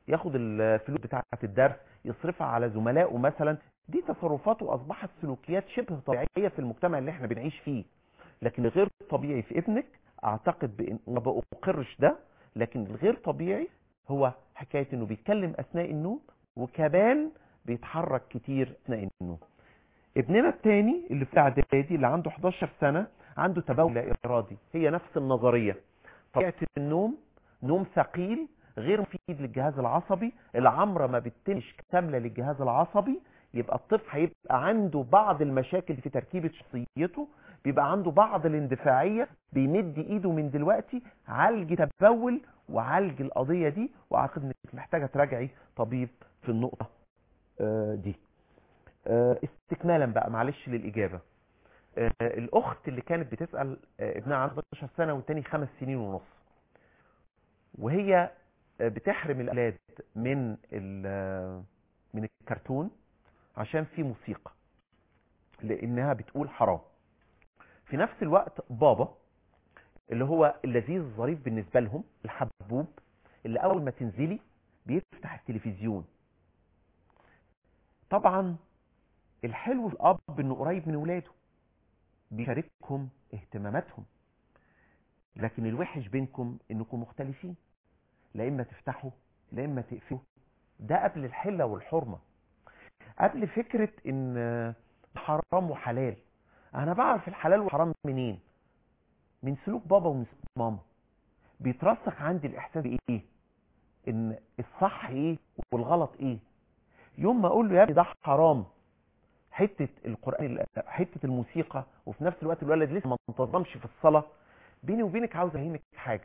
ياخد الفلوس بتاعه الدرس يصرفها على زملائه مثلا دي تصرفاته اصبحت سلوكيات شبه طبيعيه في المجتمع اللي احنا بنعيش فيه لكن الغير طبيعي في ابنك اعتقد بان ما بأقرش ده لكن الغير طبيعي هو حكايه انه بيتكلم اثناء النوم وكمان بيتحرك كتير اثناء النوم ابننا الثاني اللي في اعدادي اللي عنده 11 سنه عنده تبول لا ارادي هي نفس النظريه طبيعه النوم نوم ثقيل غير مفيد للجهاز العصبي العمره ما بتتمش كامله للجهاز العصبي يبقى الطفل هيبقى عنده بعض المشاكل في تركيبه شخصيته بيبقى عنده بعض الاندفاعيه بيمد ايده من دلوقتي عالج تبول وعالج القضيه دي واعتقد انك محتاجه تراجعي طبيب في النقطه آه، دي آه، استكمالا بقى معلش للاجابه آه، الاخت اللي كانت بتسال آه، ابنها عنده 12 سنه والتاني خمس سنين ونص وهي آه، بتحرم الاولاد من ال- من الكرتون عشان في موسيقى لانها بتقول حرام في نفس الوقت بابا اللي هو اللذيذ الظريف بالنسبه لهم الحبوب اللي اول ما تنزلي بيفتح التلفزيون طبعا الحلو في الاب انه قريب من ولاده بيشاركهم اهتماماتهم لكن الوحش بينكم انكم مختلفين لا اما تفتحوا لا اما تقفلوا ده قبل الحله والحرمه قبل فكره ان حرام وحلال انا بعرف الحلال والحرام منين من سلوك بابا ومن سلوك ماما بيترسخ عندي الاحساس بايه ان الصح ايه والغلط ايه يوم ما اقول له يا ابني ده حرام حته القران حته الموسيقى وفي نفس الوقت الولد لسه ما انتظمش في الصلاه بيني وبينك عاوز افهمك حاجه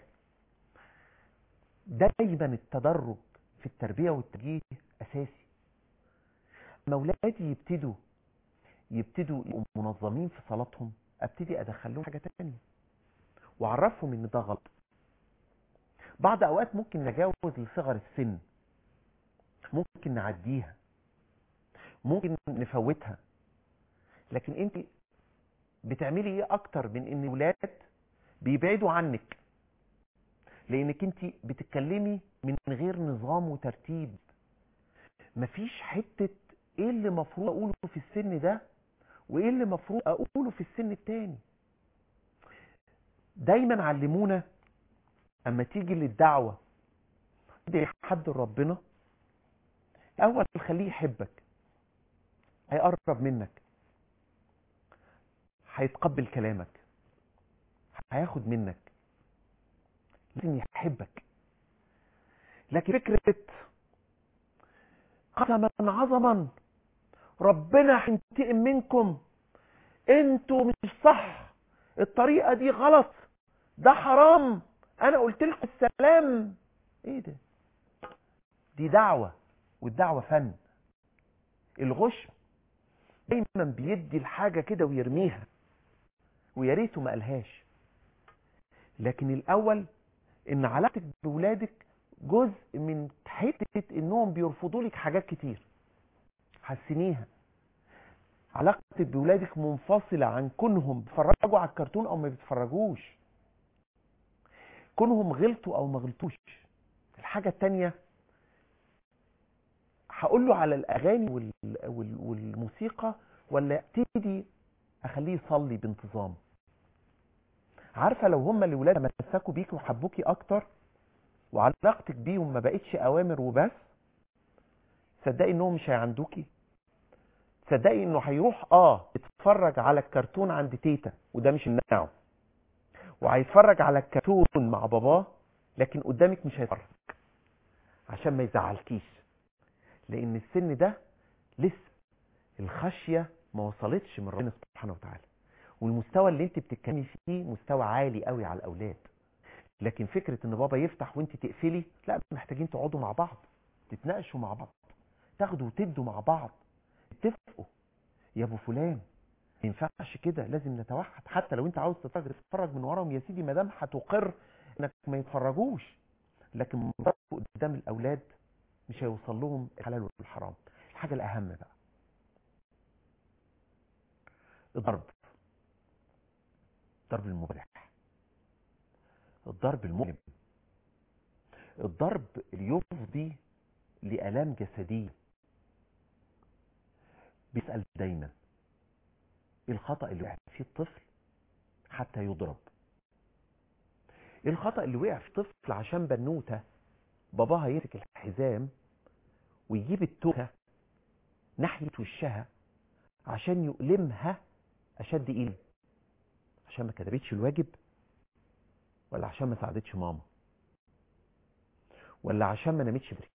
دايما التدرج في التربيه والتوجيه اساسي لما اولادي يبتدوا يبتدوا يبقوا منظمين في صلاتهم ابتدي ادخل لهم حاجه تانية واعرفهم ان ده غلط بعض اوقات ممكن نجاوز لصغر السن ممكن نعديها ممكن نفوتها لكن انت بتعملي ايه اكتر من ان ولاد بيبعدوا عنك لانك انت بتتكلمي من غير نظام وترتيب مفيش حتة ايه اللي مفروض اقوله في السن ده وايه اللي مفروض اقوله في السن التاني دايما علمونا اما تيجي للدعوة تدعي حد ربنا اول خليه يحبك هيقرب منك هيتقبل كلامك هياخد منك لازم يحبك لكن فكرة قسما عظما ربنا هينتقم منكم انتوا مش صح الطريقة دي غلط ده حرام انا قلت لكم السلام ايه ده دي دعوة والدعوة فن الغش دايما بيدي الحاجة كده ويرميها ويا ريته ما قالهاش لكن الاول ان علاقتك بولادك جزء من حته انهم بيرفضوا لك حاجات كتير حسنيها علاقتك بولادك منفصله عن كونهم بيتفرجوا على الكرتون او ما بيتفرجوش كونهم غلطوا او ما غلطوش الحاجه التانية هقول له على الاغاني وال... وال... والموسيقى ولا ابتدي اخليه يصلي بانتظام عارفه لو هم الولاد مسكوا بيكي وحبوكي اكتر وعلاقتك بيهم ما بقتش اوامر وبس صدقي انهم مش هيعندوكي تصدقي انه هيروح اه يتفرج على الكرتون عند تيتا وده مش يمنعه وهيتفرج على الكرتون مع باباه لكن قدامك مش هيتفرج عشان ما يزعلكيش لان السن ده لسه الخشيه ما وصلتش من ربنا سبحانه وتعالى والمستوى اللي انت بتتكلمي فيه مستوى عالي قوي على الاولاد لكن فكره ان بابا يفتح وانت تقفلي لا محتاجين تقعدوا مع بعض تتناقشوا مع بعض تاخدوا وتدوا مع بعض اتفقوا يا ابو فلان ما ينفعش كده لازم نتوحد حتى لو انت عاوز تتفرج تتفرج من وراهم يا سيدي ما دام هتقر انك ما يتفرجوش لكن قدام الاولاد مش هيوصل لهم الحلال والحرام الحاجه الاهم بقى الضرب الضرب المبرح الضرب المؤلم الضرب اللي يفضي لآلام جسدية بيسأل دايما ايه الخطأ اللي وقع فيه الطفل حتى يضرب ايه الخطأ اللي وقع في طفل عشان بنوتة باباها يمسك الحزام ويجيب التوكة ناحية وشها عشان يؤلمها أشد إيه عشان ما كتبتش الواجب ولا عشان ما ساعدتش ماما ولا عشان ما نامتش بدري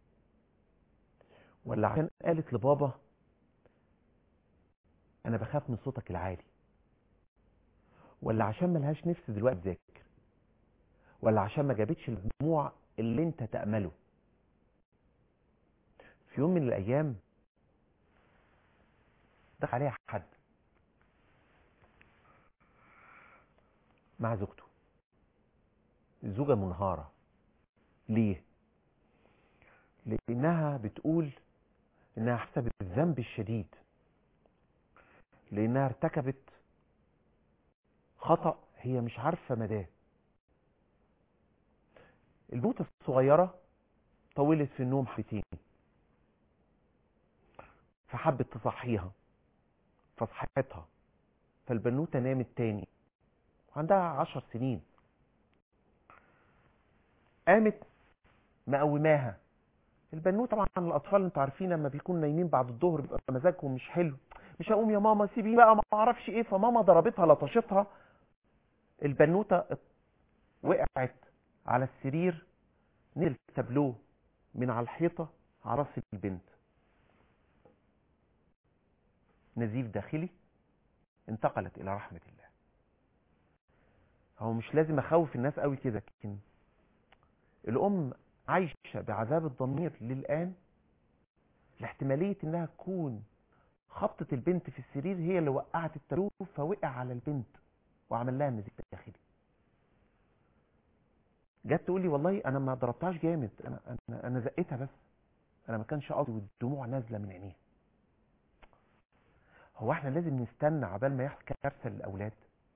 ولا عشان قالت لبابا انا بخاف من صوتك العالي ولا عشان ملهاش نفس دلوقتي تذاكر ولا عشان ما جابتش المجموع اللي انت تأمله في يوم من الايام دخل عليها حد مع زوجته الزوجة منهارة ليه لانها بتقول انها حاسه بالذنب الشديد لانها ارتكبت خطأ هي مش عارفة مداه البنوتة الصغيرة طولت في النوم حبتين فحبت تصحيها فصحتها فالبنوتة نامت تاني وعندها عشر سنين قامت مقوماها البنوتة طبعا الاطفال انتوا عارفين لما بيكونوا نايمين بعد الظهر بيبقى مزاجهم مش حلو مش هقوم يا ماما سيبي بقى ما اعرفش ايه فماما ضربتها لطشتها البنوتة وقعت على السرير نزل تابلوه من على الحيطة على راس البنت نزيف داخلي انتقلت الى رحمة الله هو مش لازم اخوف الناس قوي كده لكن الام عايشة بعذاب الضمير للآن لاحتمالية انها تكون خبطة البنت في السرير هي اللي وقعت التابلوه فوقع على البنت وعمل لها نزيف داخلي جت تقول لي والله انا ما ضربتهاش جامد انا انا انا زقتها بس انا ما كانش قصدي والدموع نازله من عينيها هو احنا لازم نستنى عبال ما يحصل كارثه للاولاد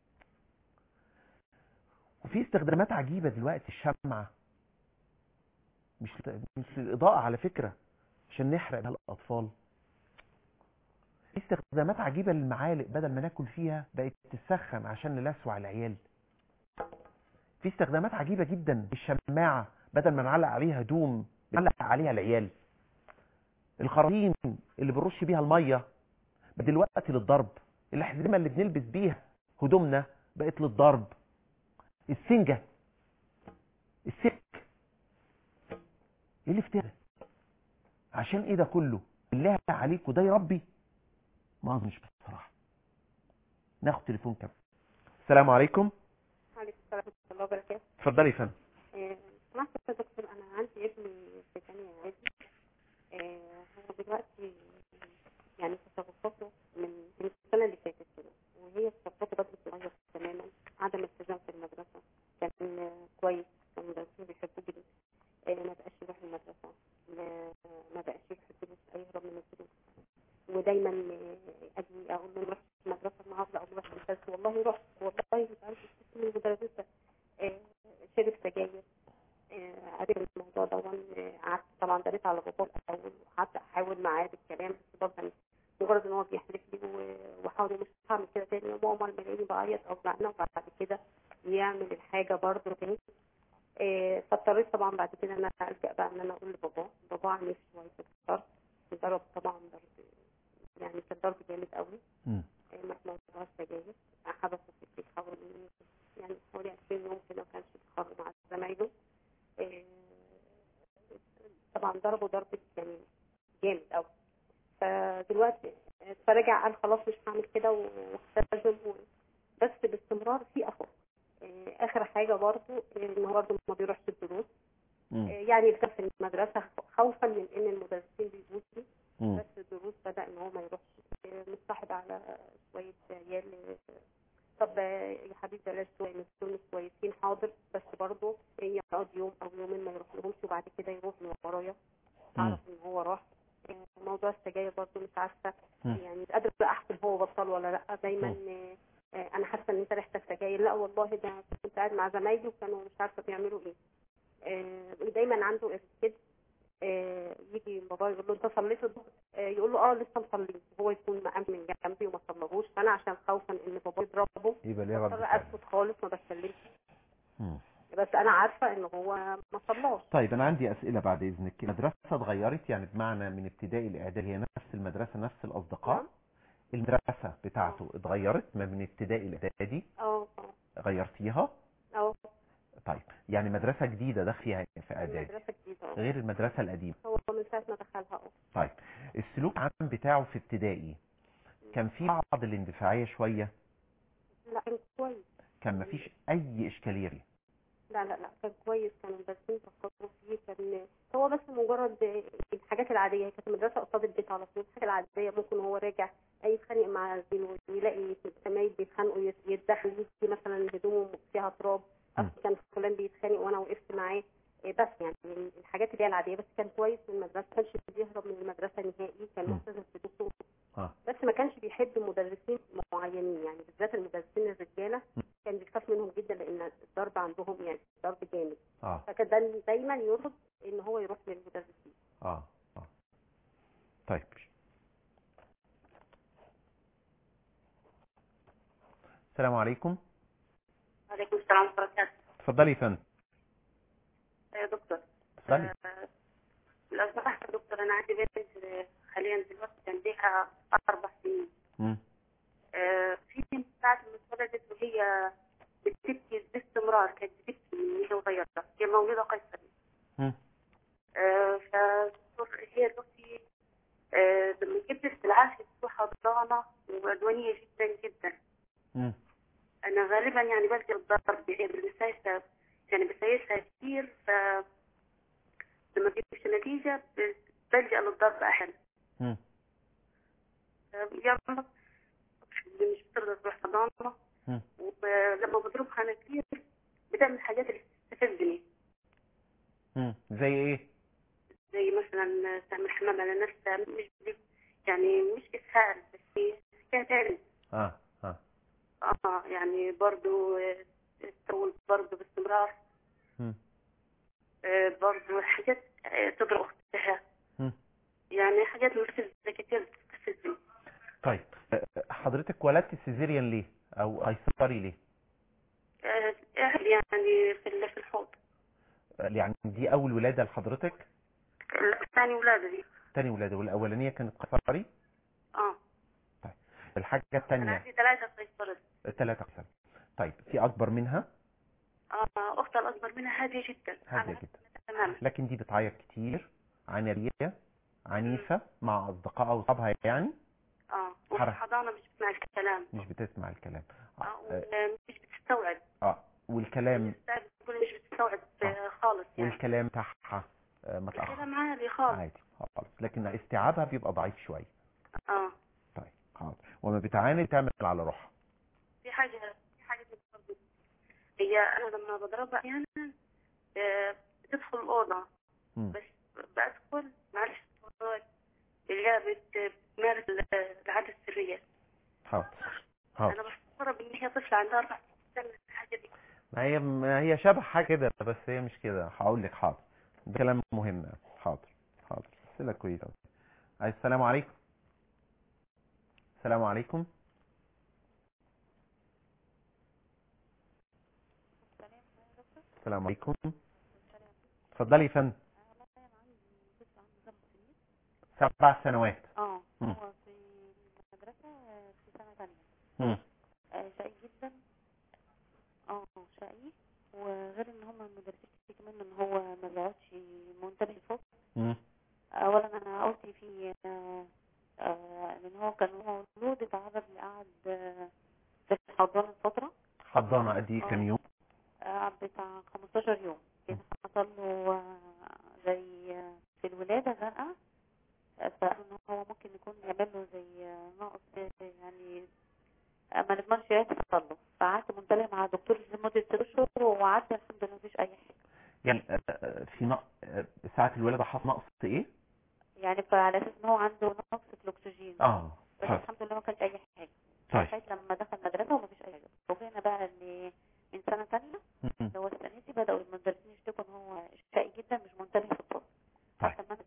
وفي استخدامات عجيبه دلوقتي الشمعه مش مش للاضاءه على فكره عشان نحرق بها الاطفال في استخدامات عجيبه للمعالق بدل ما ناكل فيها بقت تسخن عشان نلسوع العيال في استخدامات عجيبه جدا الشماعه بدل ما نعلق عليها هدوم نعلق عليها العيال الخراطيم اللي بنرش بيها الميه بقت دلوقتي للضرب الاحزمه اللي بنلبس بيها هدومنا بقت للضرب السنجه السك ايه اللي في كده عشان ايه ده كله بالله عليك وده يربي ما اظنش بصراحه ناخد تليفون كمان السلام عليكم عليكم السلام ورحمة الله وبركاته اتفضلي يا فندم آه، سمعت يا دكتور أنا عندي ابني في ثانية عادي آه، هو دلوقتي يعني تصرفاته من من السنة اللي فاتت كده وهي تصرفاته بدأت تتغير تماما عدم التزام في المدرسة كان آه، كويس كان المدرسين بيحبوه جدا آه، ما بقاش يروح المدرسة ما ما بقاش يروح الدروس أيهرب من الدروس ودايما آه، اجي اقول له نروح المدرسه النهارده او نروح الدرس والله رحت والله مش عارف اسم المدرسه آه، شرب سجاير آه، عرف الموضوع ده قعدت طبعا دريت على بابا الاول وقعدت احاول معاه بالكلام بس برضه يعني مجرد ان هو بيحلف لي و- واحاول مش هعمل كده تاني يا ماما لما يلاقيني بعيط او زعلانه وبعد كده يعمل الحاجه برضه تاني آه، فاضطريت طبعا بعد كده ان انا الجا بقى ان انا اقول لبابا بابا عني شويه اتأثرت ضرب طبعا ضرب يعني كان ضرب جامد قوي مم. ما موضوعش سجاير حبسه في البيت حوالي يعني حوالي 20 يوم كده ما كانش بيتخرج مع زمايله آه، طبعا ضربه ضرب يعني جامد قوي فدلوقتي فرجع قال خلاص مش هعمل كده واختزل و- بس باستمرار في اخر آه، اخر حاجه برضه ان هو برضه ما بيروحش الدروس مم. آه، يعني كان في المدرسه خوفا من ان المدرسين بيبوسوا مم. بس الدروس بدأ ان هو ما يروحش مصاحب على شوية عيال طب يا حبيبي بلاش شوية من دول مش كويسين حاضر بس برضه يقعد يوم او يومين ما يروح لهمش وبعد كده يروح من ورايا اعرف ان هو راح موضوع السجاير برضه مش عارفه مم. يعني مش قادره احسب هو بطل ولا لا دايما آه، انا حاسه ان انت ريحتك سجاير لا والله ده كنت قاعد مع زمايلي وكانوا مش عارفه بيعملوا ايه آه، دايما عنده كده آه، يجي بابا يقول له انت صليت الظهر آه، يقول له اه لسه مصلي وهو يكون مقام من جنبي وما صلهوش فانا عشان خوفا ان بابا يضربه يبقى ليه رد بضطر فعل اسكت خالص ما بتكلمش مم. بس انا عارفه ان هو ما صلاش طيب انا عندي اسئله بعد اذنك المدرسه اتغيرت يعني بمعنى من ابتدائي لاعدادي هي نفس المدرسه نفس الاصدقاء نعم. المدرسه بتاعته اتغيرت ما من ابتدائي لاعدادي اه اه غيرتيها اه طيب يعني مدرسه جديده داخل فيها في اعدادي المدرسه جديده اه غير المدرسه القديمه هو من ساعه ما دخلها اه طيب السلوك العام بتاعه في ابتدائي كان في بعض الاندفاعيه شويه لا كان كويس كان مفيش اي اشكاليه فيه لا لا لا كان كويس كان المدرسين بيفكروا فيه كان هو بس مجرد الحاجات العادية كانت المدرسة قصاد البيت على طول الحاجات العادية ممكن هو راجع يتخانق مع زميله يلاقي زمايل بيتخانقوا يت- يتدخل يجي مثلا هدومه فيها تراب م. أصل كان فلان بيتخانق وأنا وقفت معاه إيه بس يعني الحاجات اللي هي العادية بس كان كويس من المدرسة ما كانش بيهرب من المدرسة نهائي كان م. ملتزم في دروسه اه بس ما كانش بيحب مدرسين معينين يعني بالذات المدرسين الرجالة م. كان بيخاف منهم جدا لأن الضرب عندهم يعني ضرب جامد اه فكان دايما- دايما يرفض ان هو يروح للمدرسين اه اه طيب السلام عليكم وعليكم السلام ورحمة الله وبركاته اتفضلي يا فندم يا دكتور اتفضلي آه، لو سمحت يا دكتور أنا عندي بنت آه، حاليا دلوقتي عندها أربع سنين مم. آه، في من ساعة ما اتولدت وهي بتبكي باستمرار كانت بتبكي من وهي صغيرة هي مولودة قيصري مم. آه، فدكتور هي دلوقتي آه، لما كبرت بالعافية بتروح حضانة وعدوانية جدا جدا مم. انا غالبا يعني بلجا الضرب هي بالمسايسة يعني بسايسها كتير ف لما بيجيبش نتيجة ب- بلجأ للضرب احيانا مم. يلا مش بترضى تروح حضانة مم. ولما بضربها انا كتير بتعمل حاجات اللي تستفزني مم. زي ايه زي مثلا تعمل حمام على نفسها مش بي- يعني مش اسهال بس هي فيها تعب اه اه اه يعني برضو آه، تسول برضو باستمرار مم. آه، برضو حاجات آه، تضرب اختها مم. يعني حاجات مستفزة كتير بتستفزني طيب آه، حضرتك ولدت سيزيريان ليه او قيصري ليه آه، أهل يعني في ال- في الحوض آه، يعني دي اول ولاده لحضرتك ثاني ولادة دي تاني ولاده والاولانيه كانت قيصري اه الحاجه أنا الثانيه عندي ثلاثة قيصرة ثلاثه قيصري طيب في اكبر منها اه أختها الأكبر منها هادية جدا هادية عملت جدا. تماما لكن دي بتعيط كتير عنيديه عنيفه مع اصدقائها واصحابها يعني اه وفي حركة. الحضانة مش بتسمع الكلام مش بتسمع الكلام اه اه, ومش بتستوعب آه. والكلام بتقول مش بتستوعب آه، خالص يعني والكلام بتاعها آه، متاخر الكلام عالي خالص عادي خالص لكن استيعابها بيبقى ضعيف شويه اه طيب حاضر وما بتعاند تعمل على روحها في حاجة في حاجة برضه هي أنا لما بضربها أحيانا آه، بتدخل الأوضة مم. بس بدخل معلش اللي هي بت- بتمارس ال- العادة السرية حاضر حاضر أنا بستغرب إن هي طفلة عندها أربع سنين بتعمل الحاجة دي ما هي ما هي شبه حاجه كده بس هي مش كده هقول لك حاضر ده كلام مهم حاضر حاضر اسئله كويسه أوي. السلام عليكم السلام عليكم السلام عليكم اتفضلي يا فندم سبع سنوات اه مم. هو في المدرسة في سنة تانية مم. آه، شقي جدا اه شقي وغير ان هم المدرسين فيه كمان ان هو ما بيقعدش منتبه الفصل مم. اولا انا قلت في آه، آه، ان هو كان هو مولود اتعرض لقعد آه، في الحضانة فترة حضانه قد ايه كام يوم قعد بتاع 15 يوم كده حصل له آه، زي آه، في الولادة زنقة آه، فقالوا ان هو ممكن يكون يعمل له زي آه، نقص آه، يعني آه، ما نضمنش ايه حصل له فقعدت منتبه مع دكتور لمدة ست اشهر وعدى الحمد لله مفيش اي حاجة يعني آه، آه، في نقص آه، ساعه الولاده حصل نقص ايه يعني فعلى اساس ان هو عنده نقص في الاكسجين اه بس حاضر الحمد لله ما كانش اي حاجة طيب لغاية لما دخل مدرسة ومفيش اي حاجة وفينا بقى ان من سنة تانية مم. اللي هو السنة دي بدأوا المدرسين يشتكوا ان هو شقي جدا مش منتبه في الفصل طيب. حتى لما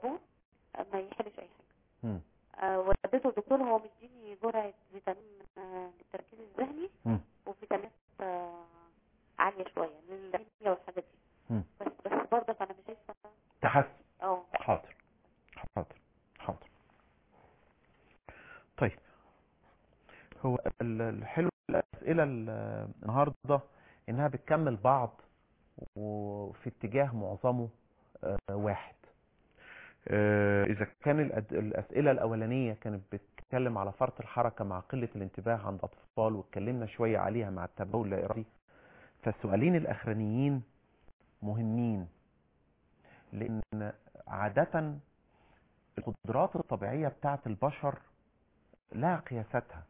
باباه ما يحلش اي حاجه مم. آه، وديته الدكتور هو مديني جرعه فيتامين آه، للتركيز الذهني مم. وفيتامينات آه، عاليه شويه للأنيميا والحاجات دي مم. بس بس برضه انا مش شايفه تحسن اه حاضر حاضر حاضر طيب هو ال- الحلو الأسئلة ال- النهاردة إنها بتكمل بعض وفي اتجاه معظمه آه، واحد آه، إذا كان الأد- الأسئلة الأولانية كانت بتتكلم على فرط الحركة مع قلة الانتباه عند أطفال واتكلمنا شوية عليها مع التبول اللا إرادي فالسؤالين الأخرانيين مهمين لأن عادة القدرات الطبيعية بتاعة البشر لها قياساتها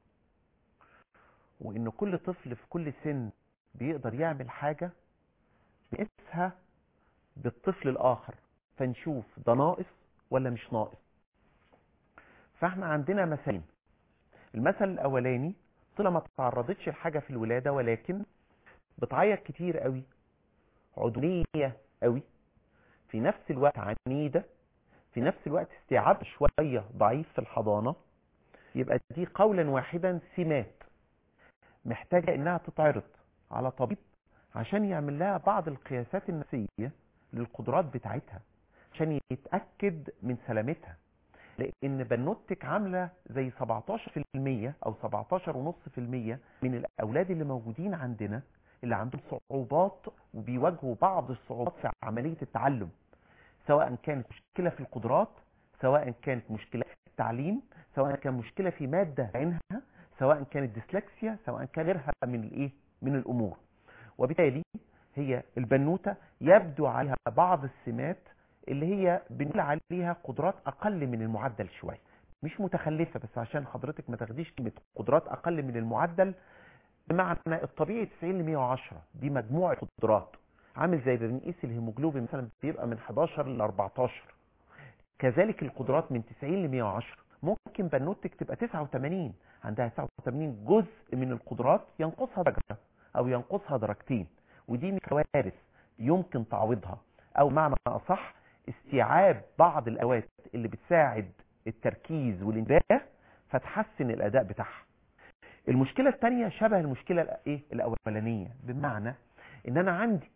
وإن كل طفل في كل سن بيقدر يعمل حاجة بقيسها بالطفل الآخر فنشوف ده ناقص ولا مش ناقص فاحنا عندنا مثلين المثل الأولاني طلع ما تعرضتش لحاجة في الولادة ولكن بتعيط كتير قوي عدولية قوي في نفس الوقت عنيدة في نفس الوقت استيعاب شوية ضعيف في الحضانة يبقى دي قولا واحدا سمات محتاجة انها تتعرض على طبيب عشان يعمل لها بعض القياسات النفسية للقدرات بتاعتها عشان يتأكد من سلامتها لان بنوتك عاملة زي 17% او 17.5% من الاولاد اللي موجودين عندنا اللي عندهم صعوبات وبيواجهوا بعض الصعوبات في عملية التعلم سواء كانت مشكلة في القدرات سواء كانت مشكلة في التعليم سواء كان مشكلة في مادة عينها سواء كانت ديسلكسيا سواء كان غيرها من الايه من الامور وبالتالي هي البنوتة يبدو عليها بعض السمات اللي هي بنقول عليها قدرات اقل من المعدل شوية مش متخلفة بس عشان حضرتك ما تاخديش كلمة قدرات اقل من المعدل بمعنى الطبيعي 90 ل 110 دي مجموعة قدرات عامل زي بنقيس الهيموجلوبين مثلا بيبقى من 11 ل 14 كذلك القدرات من 90 ل 110 ممكن بنوتك تبقى 89 عندها 89 جزء من القدرات ينقصها درجة او ينقصها درجتين ودي من كوارث يمكن تعويضها او معنى اصح استيعاب بعض الادوات اللي بتساعد التركيز والانتباه فتحسن الاداء بتاعها المشكلة الثانية شبه المشكلة الايه الاولانية بمعنى ان انا عندي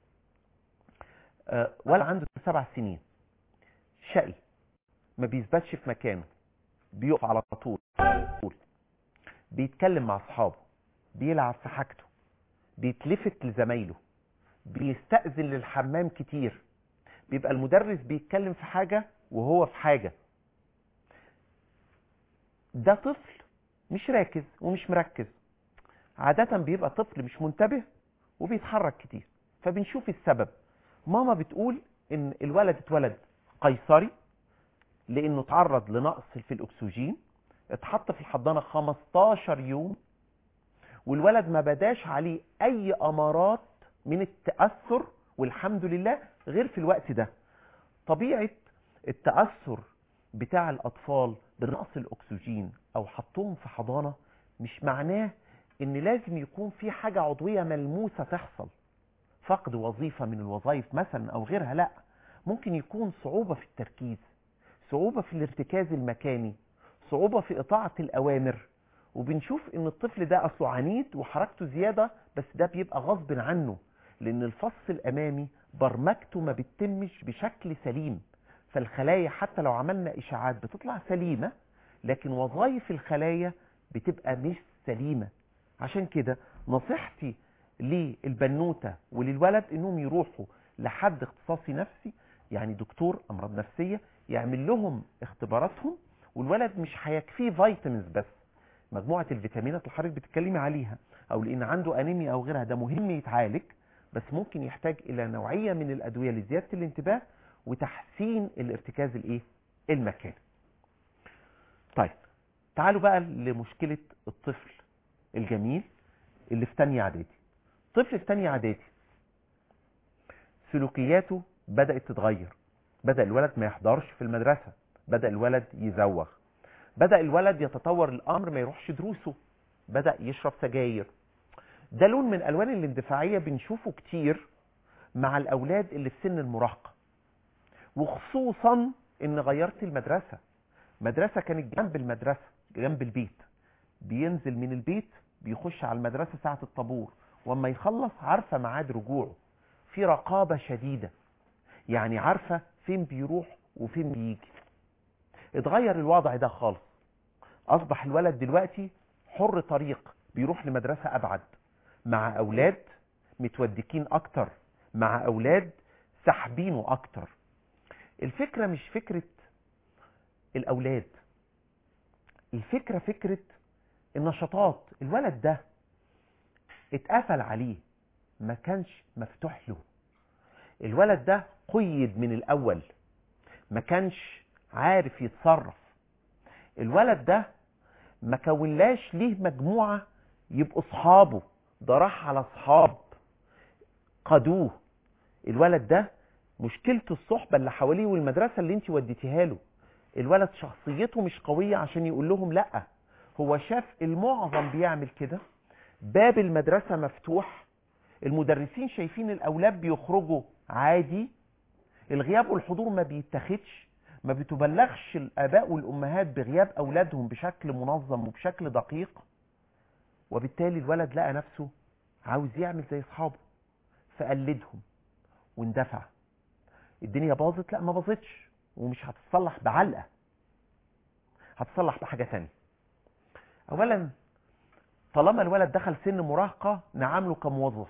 آه، ولا عنده سبع سنين شقي ما بيثبتش في مكانه بيقف على طول بيتكلم مع اصحابه بيلعب في حاجته بيتلفت لزمايله بيستأذن للحمام كتير بيبقى المدرس بيتكلم في حاجة وهو في حاجة ده طفل مش راكز ومش مركز عادة بيبقى طفل مش منتبه وبيتحرك كتير فبنشوف السبب ماما بتقول ان الولد اتولد قيصري لانه تعرض لنقص في الاكسجين اتحط في الحضانة 15 يوم والولد ما بداش عليه اي امارات من التأثر والحمد لله غير في الوقت ده طبيعة التأثر بتاع الاطفال بنقص الاكسجين او حطهم في حضانة مش معناه ان لازم يكون في حاجة عضوية ملموسة تحصل فقد وظيفة من الوظائف مثلا او غيرها لا ممكن يكون صعوبة في التركيز صعوبة في الارتكاز المكاني صعوبة في اطاعة الاوامر وبنشوف ان الطفل ده اصله عنيد وحركته زيادة بس ده بيبقى غصب عنه لان الفص الامامي برمجته ما بتتمش بشكل سليم فالخلايا حتى لو عملنا اشاعات بتطلع سليمة لكن وظائف الخلايا بتبقى مش سليمة عشان كده نصيحتي للبنوتة وللولد انهم يروحوا لحد اختصاصي نفسي يعني دكتور امراض نفسية يعمل لهم اختباراتهم والولد مش هيكفيه فيتامينز بس مجموعة الفيتامينات اللي حضرتك بتتكلمي عليها او لان عنده انيميا او غيرها ده مهم يتعالج بس ممكن يحتاج الى نوعية من الادوية لزيادة الانتباه وتحسين الارتكاز الايه المكاني طيب تعالوا بقى لمشكلة الطفل الجميل اللي في تانية اعدادي طفل في تانية اعدادي سلوكياته بدأت تتغير بدأ الولد ما يحضرش في المدرسة بدأ الولد يزوغ بدأ الولد يتطور الأمر ما يروحش دروسه بدأ يشرب سجاير ده لون من ألوان الاندفاعية بنشوفه كتير مع الأولاد اللي في سن المراهقة وخصوصا ان غيرت المدرسة مدرسة كانت جنب المدرسة جنب البيت بينزل من البيت بيخش على المدرسة ساعة الطابور واما يخلص عارفة ميعاد رجوعه في رقابة شديدة يعني عارفة فين بيروح وفين بيجي اتغير الوضع ده خالص اصبح الولد دلوقتي حر طريق بيروح لمدرسة ابعد مع اولاد متودكين اكتر مع اولاد سحبينه اكتر الفكرة مش فكرة الاولاد الفكرة فكرة النشاطات الولد ده اتقفل عليه ما كانش مفتوح له الولد ده قيد من الاول ما كانش عارف يتصرف الولد ده ما كونلاش ليه مجموعة يبقوا اصحابه ده راح على اصحاب قادوه الولد ده مشكلته الصحبة اللي حواليه والمدرسة اللي انت وديتيها له الولد شخصيته مش قوية عشان يقول لهم لا هو شاف المعظم بيعمل كده باب المدرسة مفتوح المدرسين شايفين الاولاد بيخرجوا عادي الغياب والحضور ما بيتاخدش ما بتبلغش الاباء والامهات بغياب اولادهم بشكل منظم وبشكل دقيق وبالتالي الولد لقى نفسه عاوز يعمل زي اصحابه فقلدهم واندفع الدنيا باظت لا ما باظتش ومش هتتصلح بعلقه هتصلح بحاجه ثانيه اولا طالما الولد دخل سن مراهقه نعامله كموظف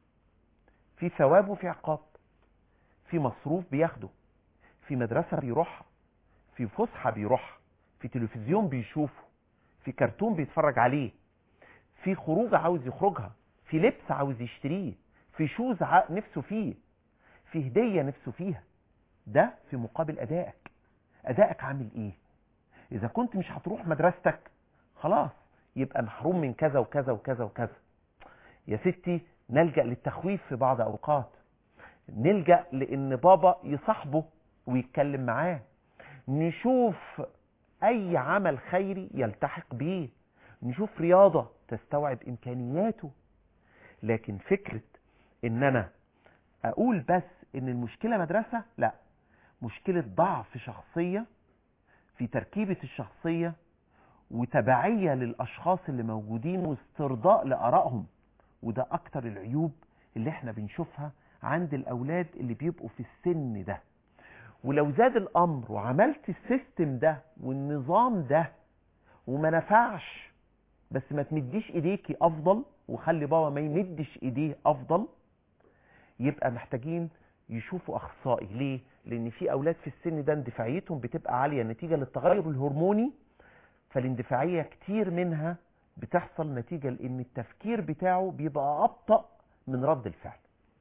في ثواب وفي عقاب في مصروف بياخده في مدرسة بيروحها في فسحة بيروحها في تلفزيون بيشوفه في كرتون بيتفرج عليه في خروج عاوز يخرجها في لبس عاوز يشتريه في شوز نفسه فيه في هدية نفسه فيها ده في مقابل أدائك أدائك عامل إيه إذا كنت مش هتروح مدرستك خلاص يبقى محروم من كذا وكذا وكذا وكذا يا ستي نلجأ للتخويف في بعض أوقات نلجأ لأن بابا يصاحبه ويتكلم معاه نشوف أي عمل خيري يلتحق بيه نشوف رياضة تستوعب إمكانياته لكن فكرة إن أنا أقول بس إن المشكلة مدرسة لا مشكلة ضعف شخصية في تركيبة الشخصية وتبعية للأشخاص اللي موجودين واسترضاء لآرائهم وده أكتر العيوب اللي احنا بنشوفها عند الأولاد اللي بيبقوا في السن ده ولو زاد الأمر وعملت السيستم ده والنظام ده وما نفعش بس ما تمديش ايديكي افضل وخلي بابا ما يمدش ايديه افضل يبقى محتاجين يشوفوا اخصائي ليه لان في اولاد في السن ده اندفاعيتهم بتبقى عاليه نتيجه للتغير الهرموني فالاندفاعيه كتير منها بتحصل نتيجه لان التفكير بتاعه بيبقى ابطا من رد الفعل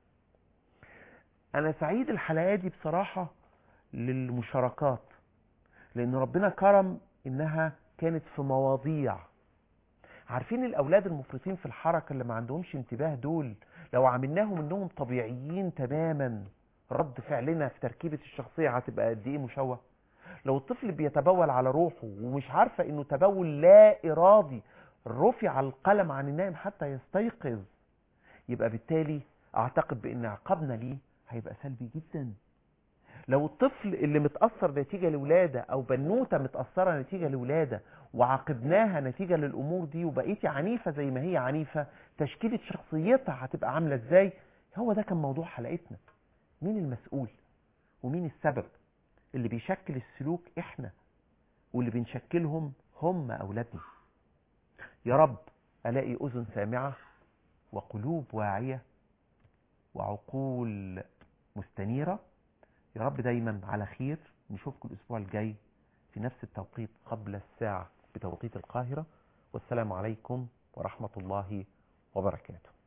انا سعيد الحلقه دي بصراحه للمشاركات لان ربنا كرم انها كانت في مواضيع عارفين الاولاد المفرطين في الحركه اللي ما عندهمش انتباه دول لو عملناهم انهم طبيعيين تماما رد فعلنا في تركيبه الشخصيه هتبقى قد ايه مشوه لو الطفل بيتبول على روحه ومش عارفه انه تبول لا ارادي رفع القلم عن النائم حتى يستيقظ يبقى بالتالي اعتقد بان عقابنا ليه هيبقى سلبي جدا لو الطفل اللي متأثر نتيجة لولادة أو بنوتة متأثرة نتيجة لولادة وعاقبناها نتيجة للأمور دي وبقيتي عنيفة زي ما هي عنيفة تشكيلة شخصيتها هتبقى عاملة ازاي هو ده كان موضوع حلقتنا مين المسؤول ومين السبب اللي بيشكل السلوك احنا واللي بنشكلهم هم أولادنا يا رب ألاقي أذن سامعة وقلوب واعية وعقول مستنيرة يا رب دايما على خير نشوفكم الأسبوع الجاي في نفس التوقيت قبل الساعة بتوقيت القاهرة والسلام عليكم ورحمة الله وبركاته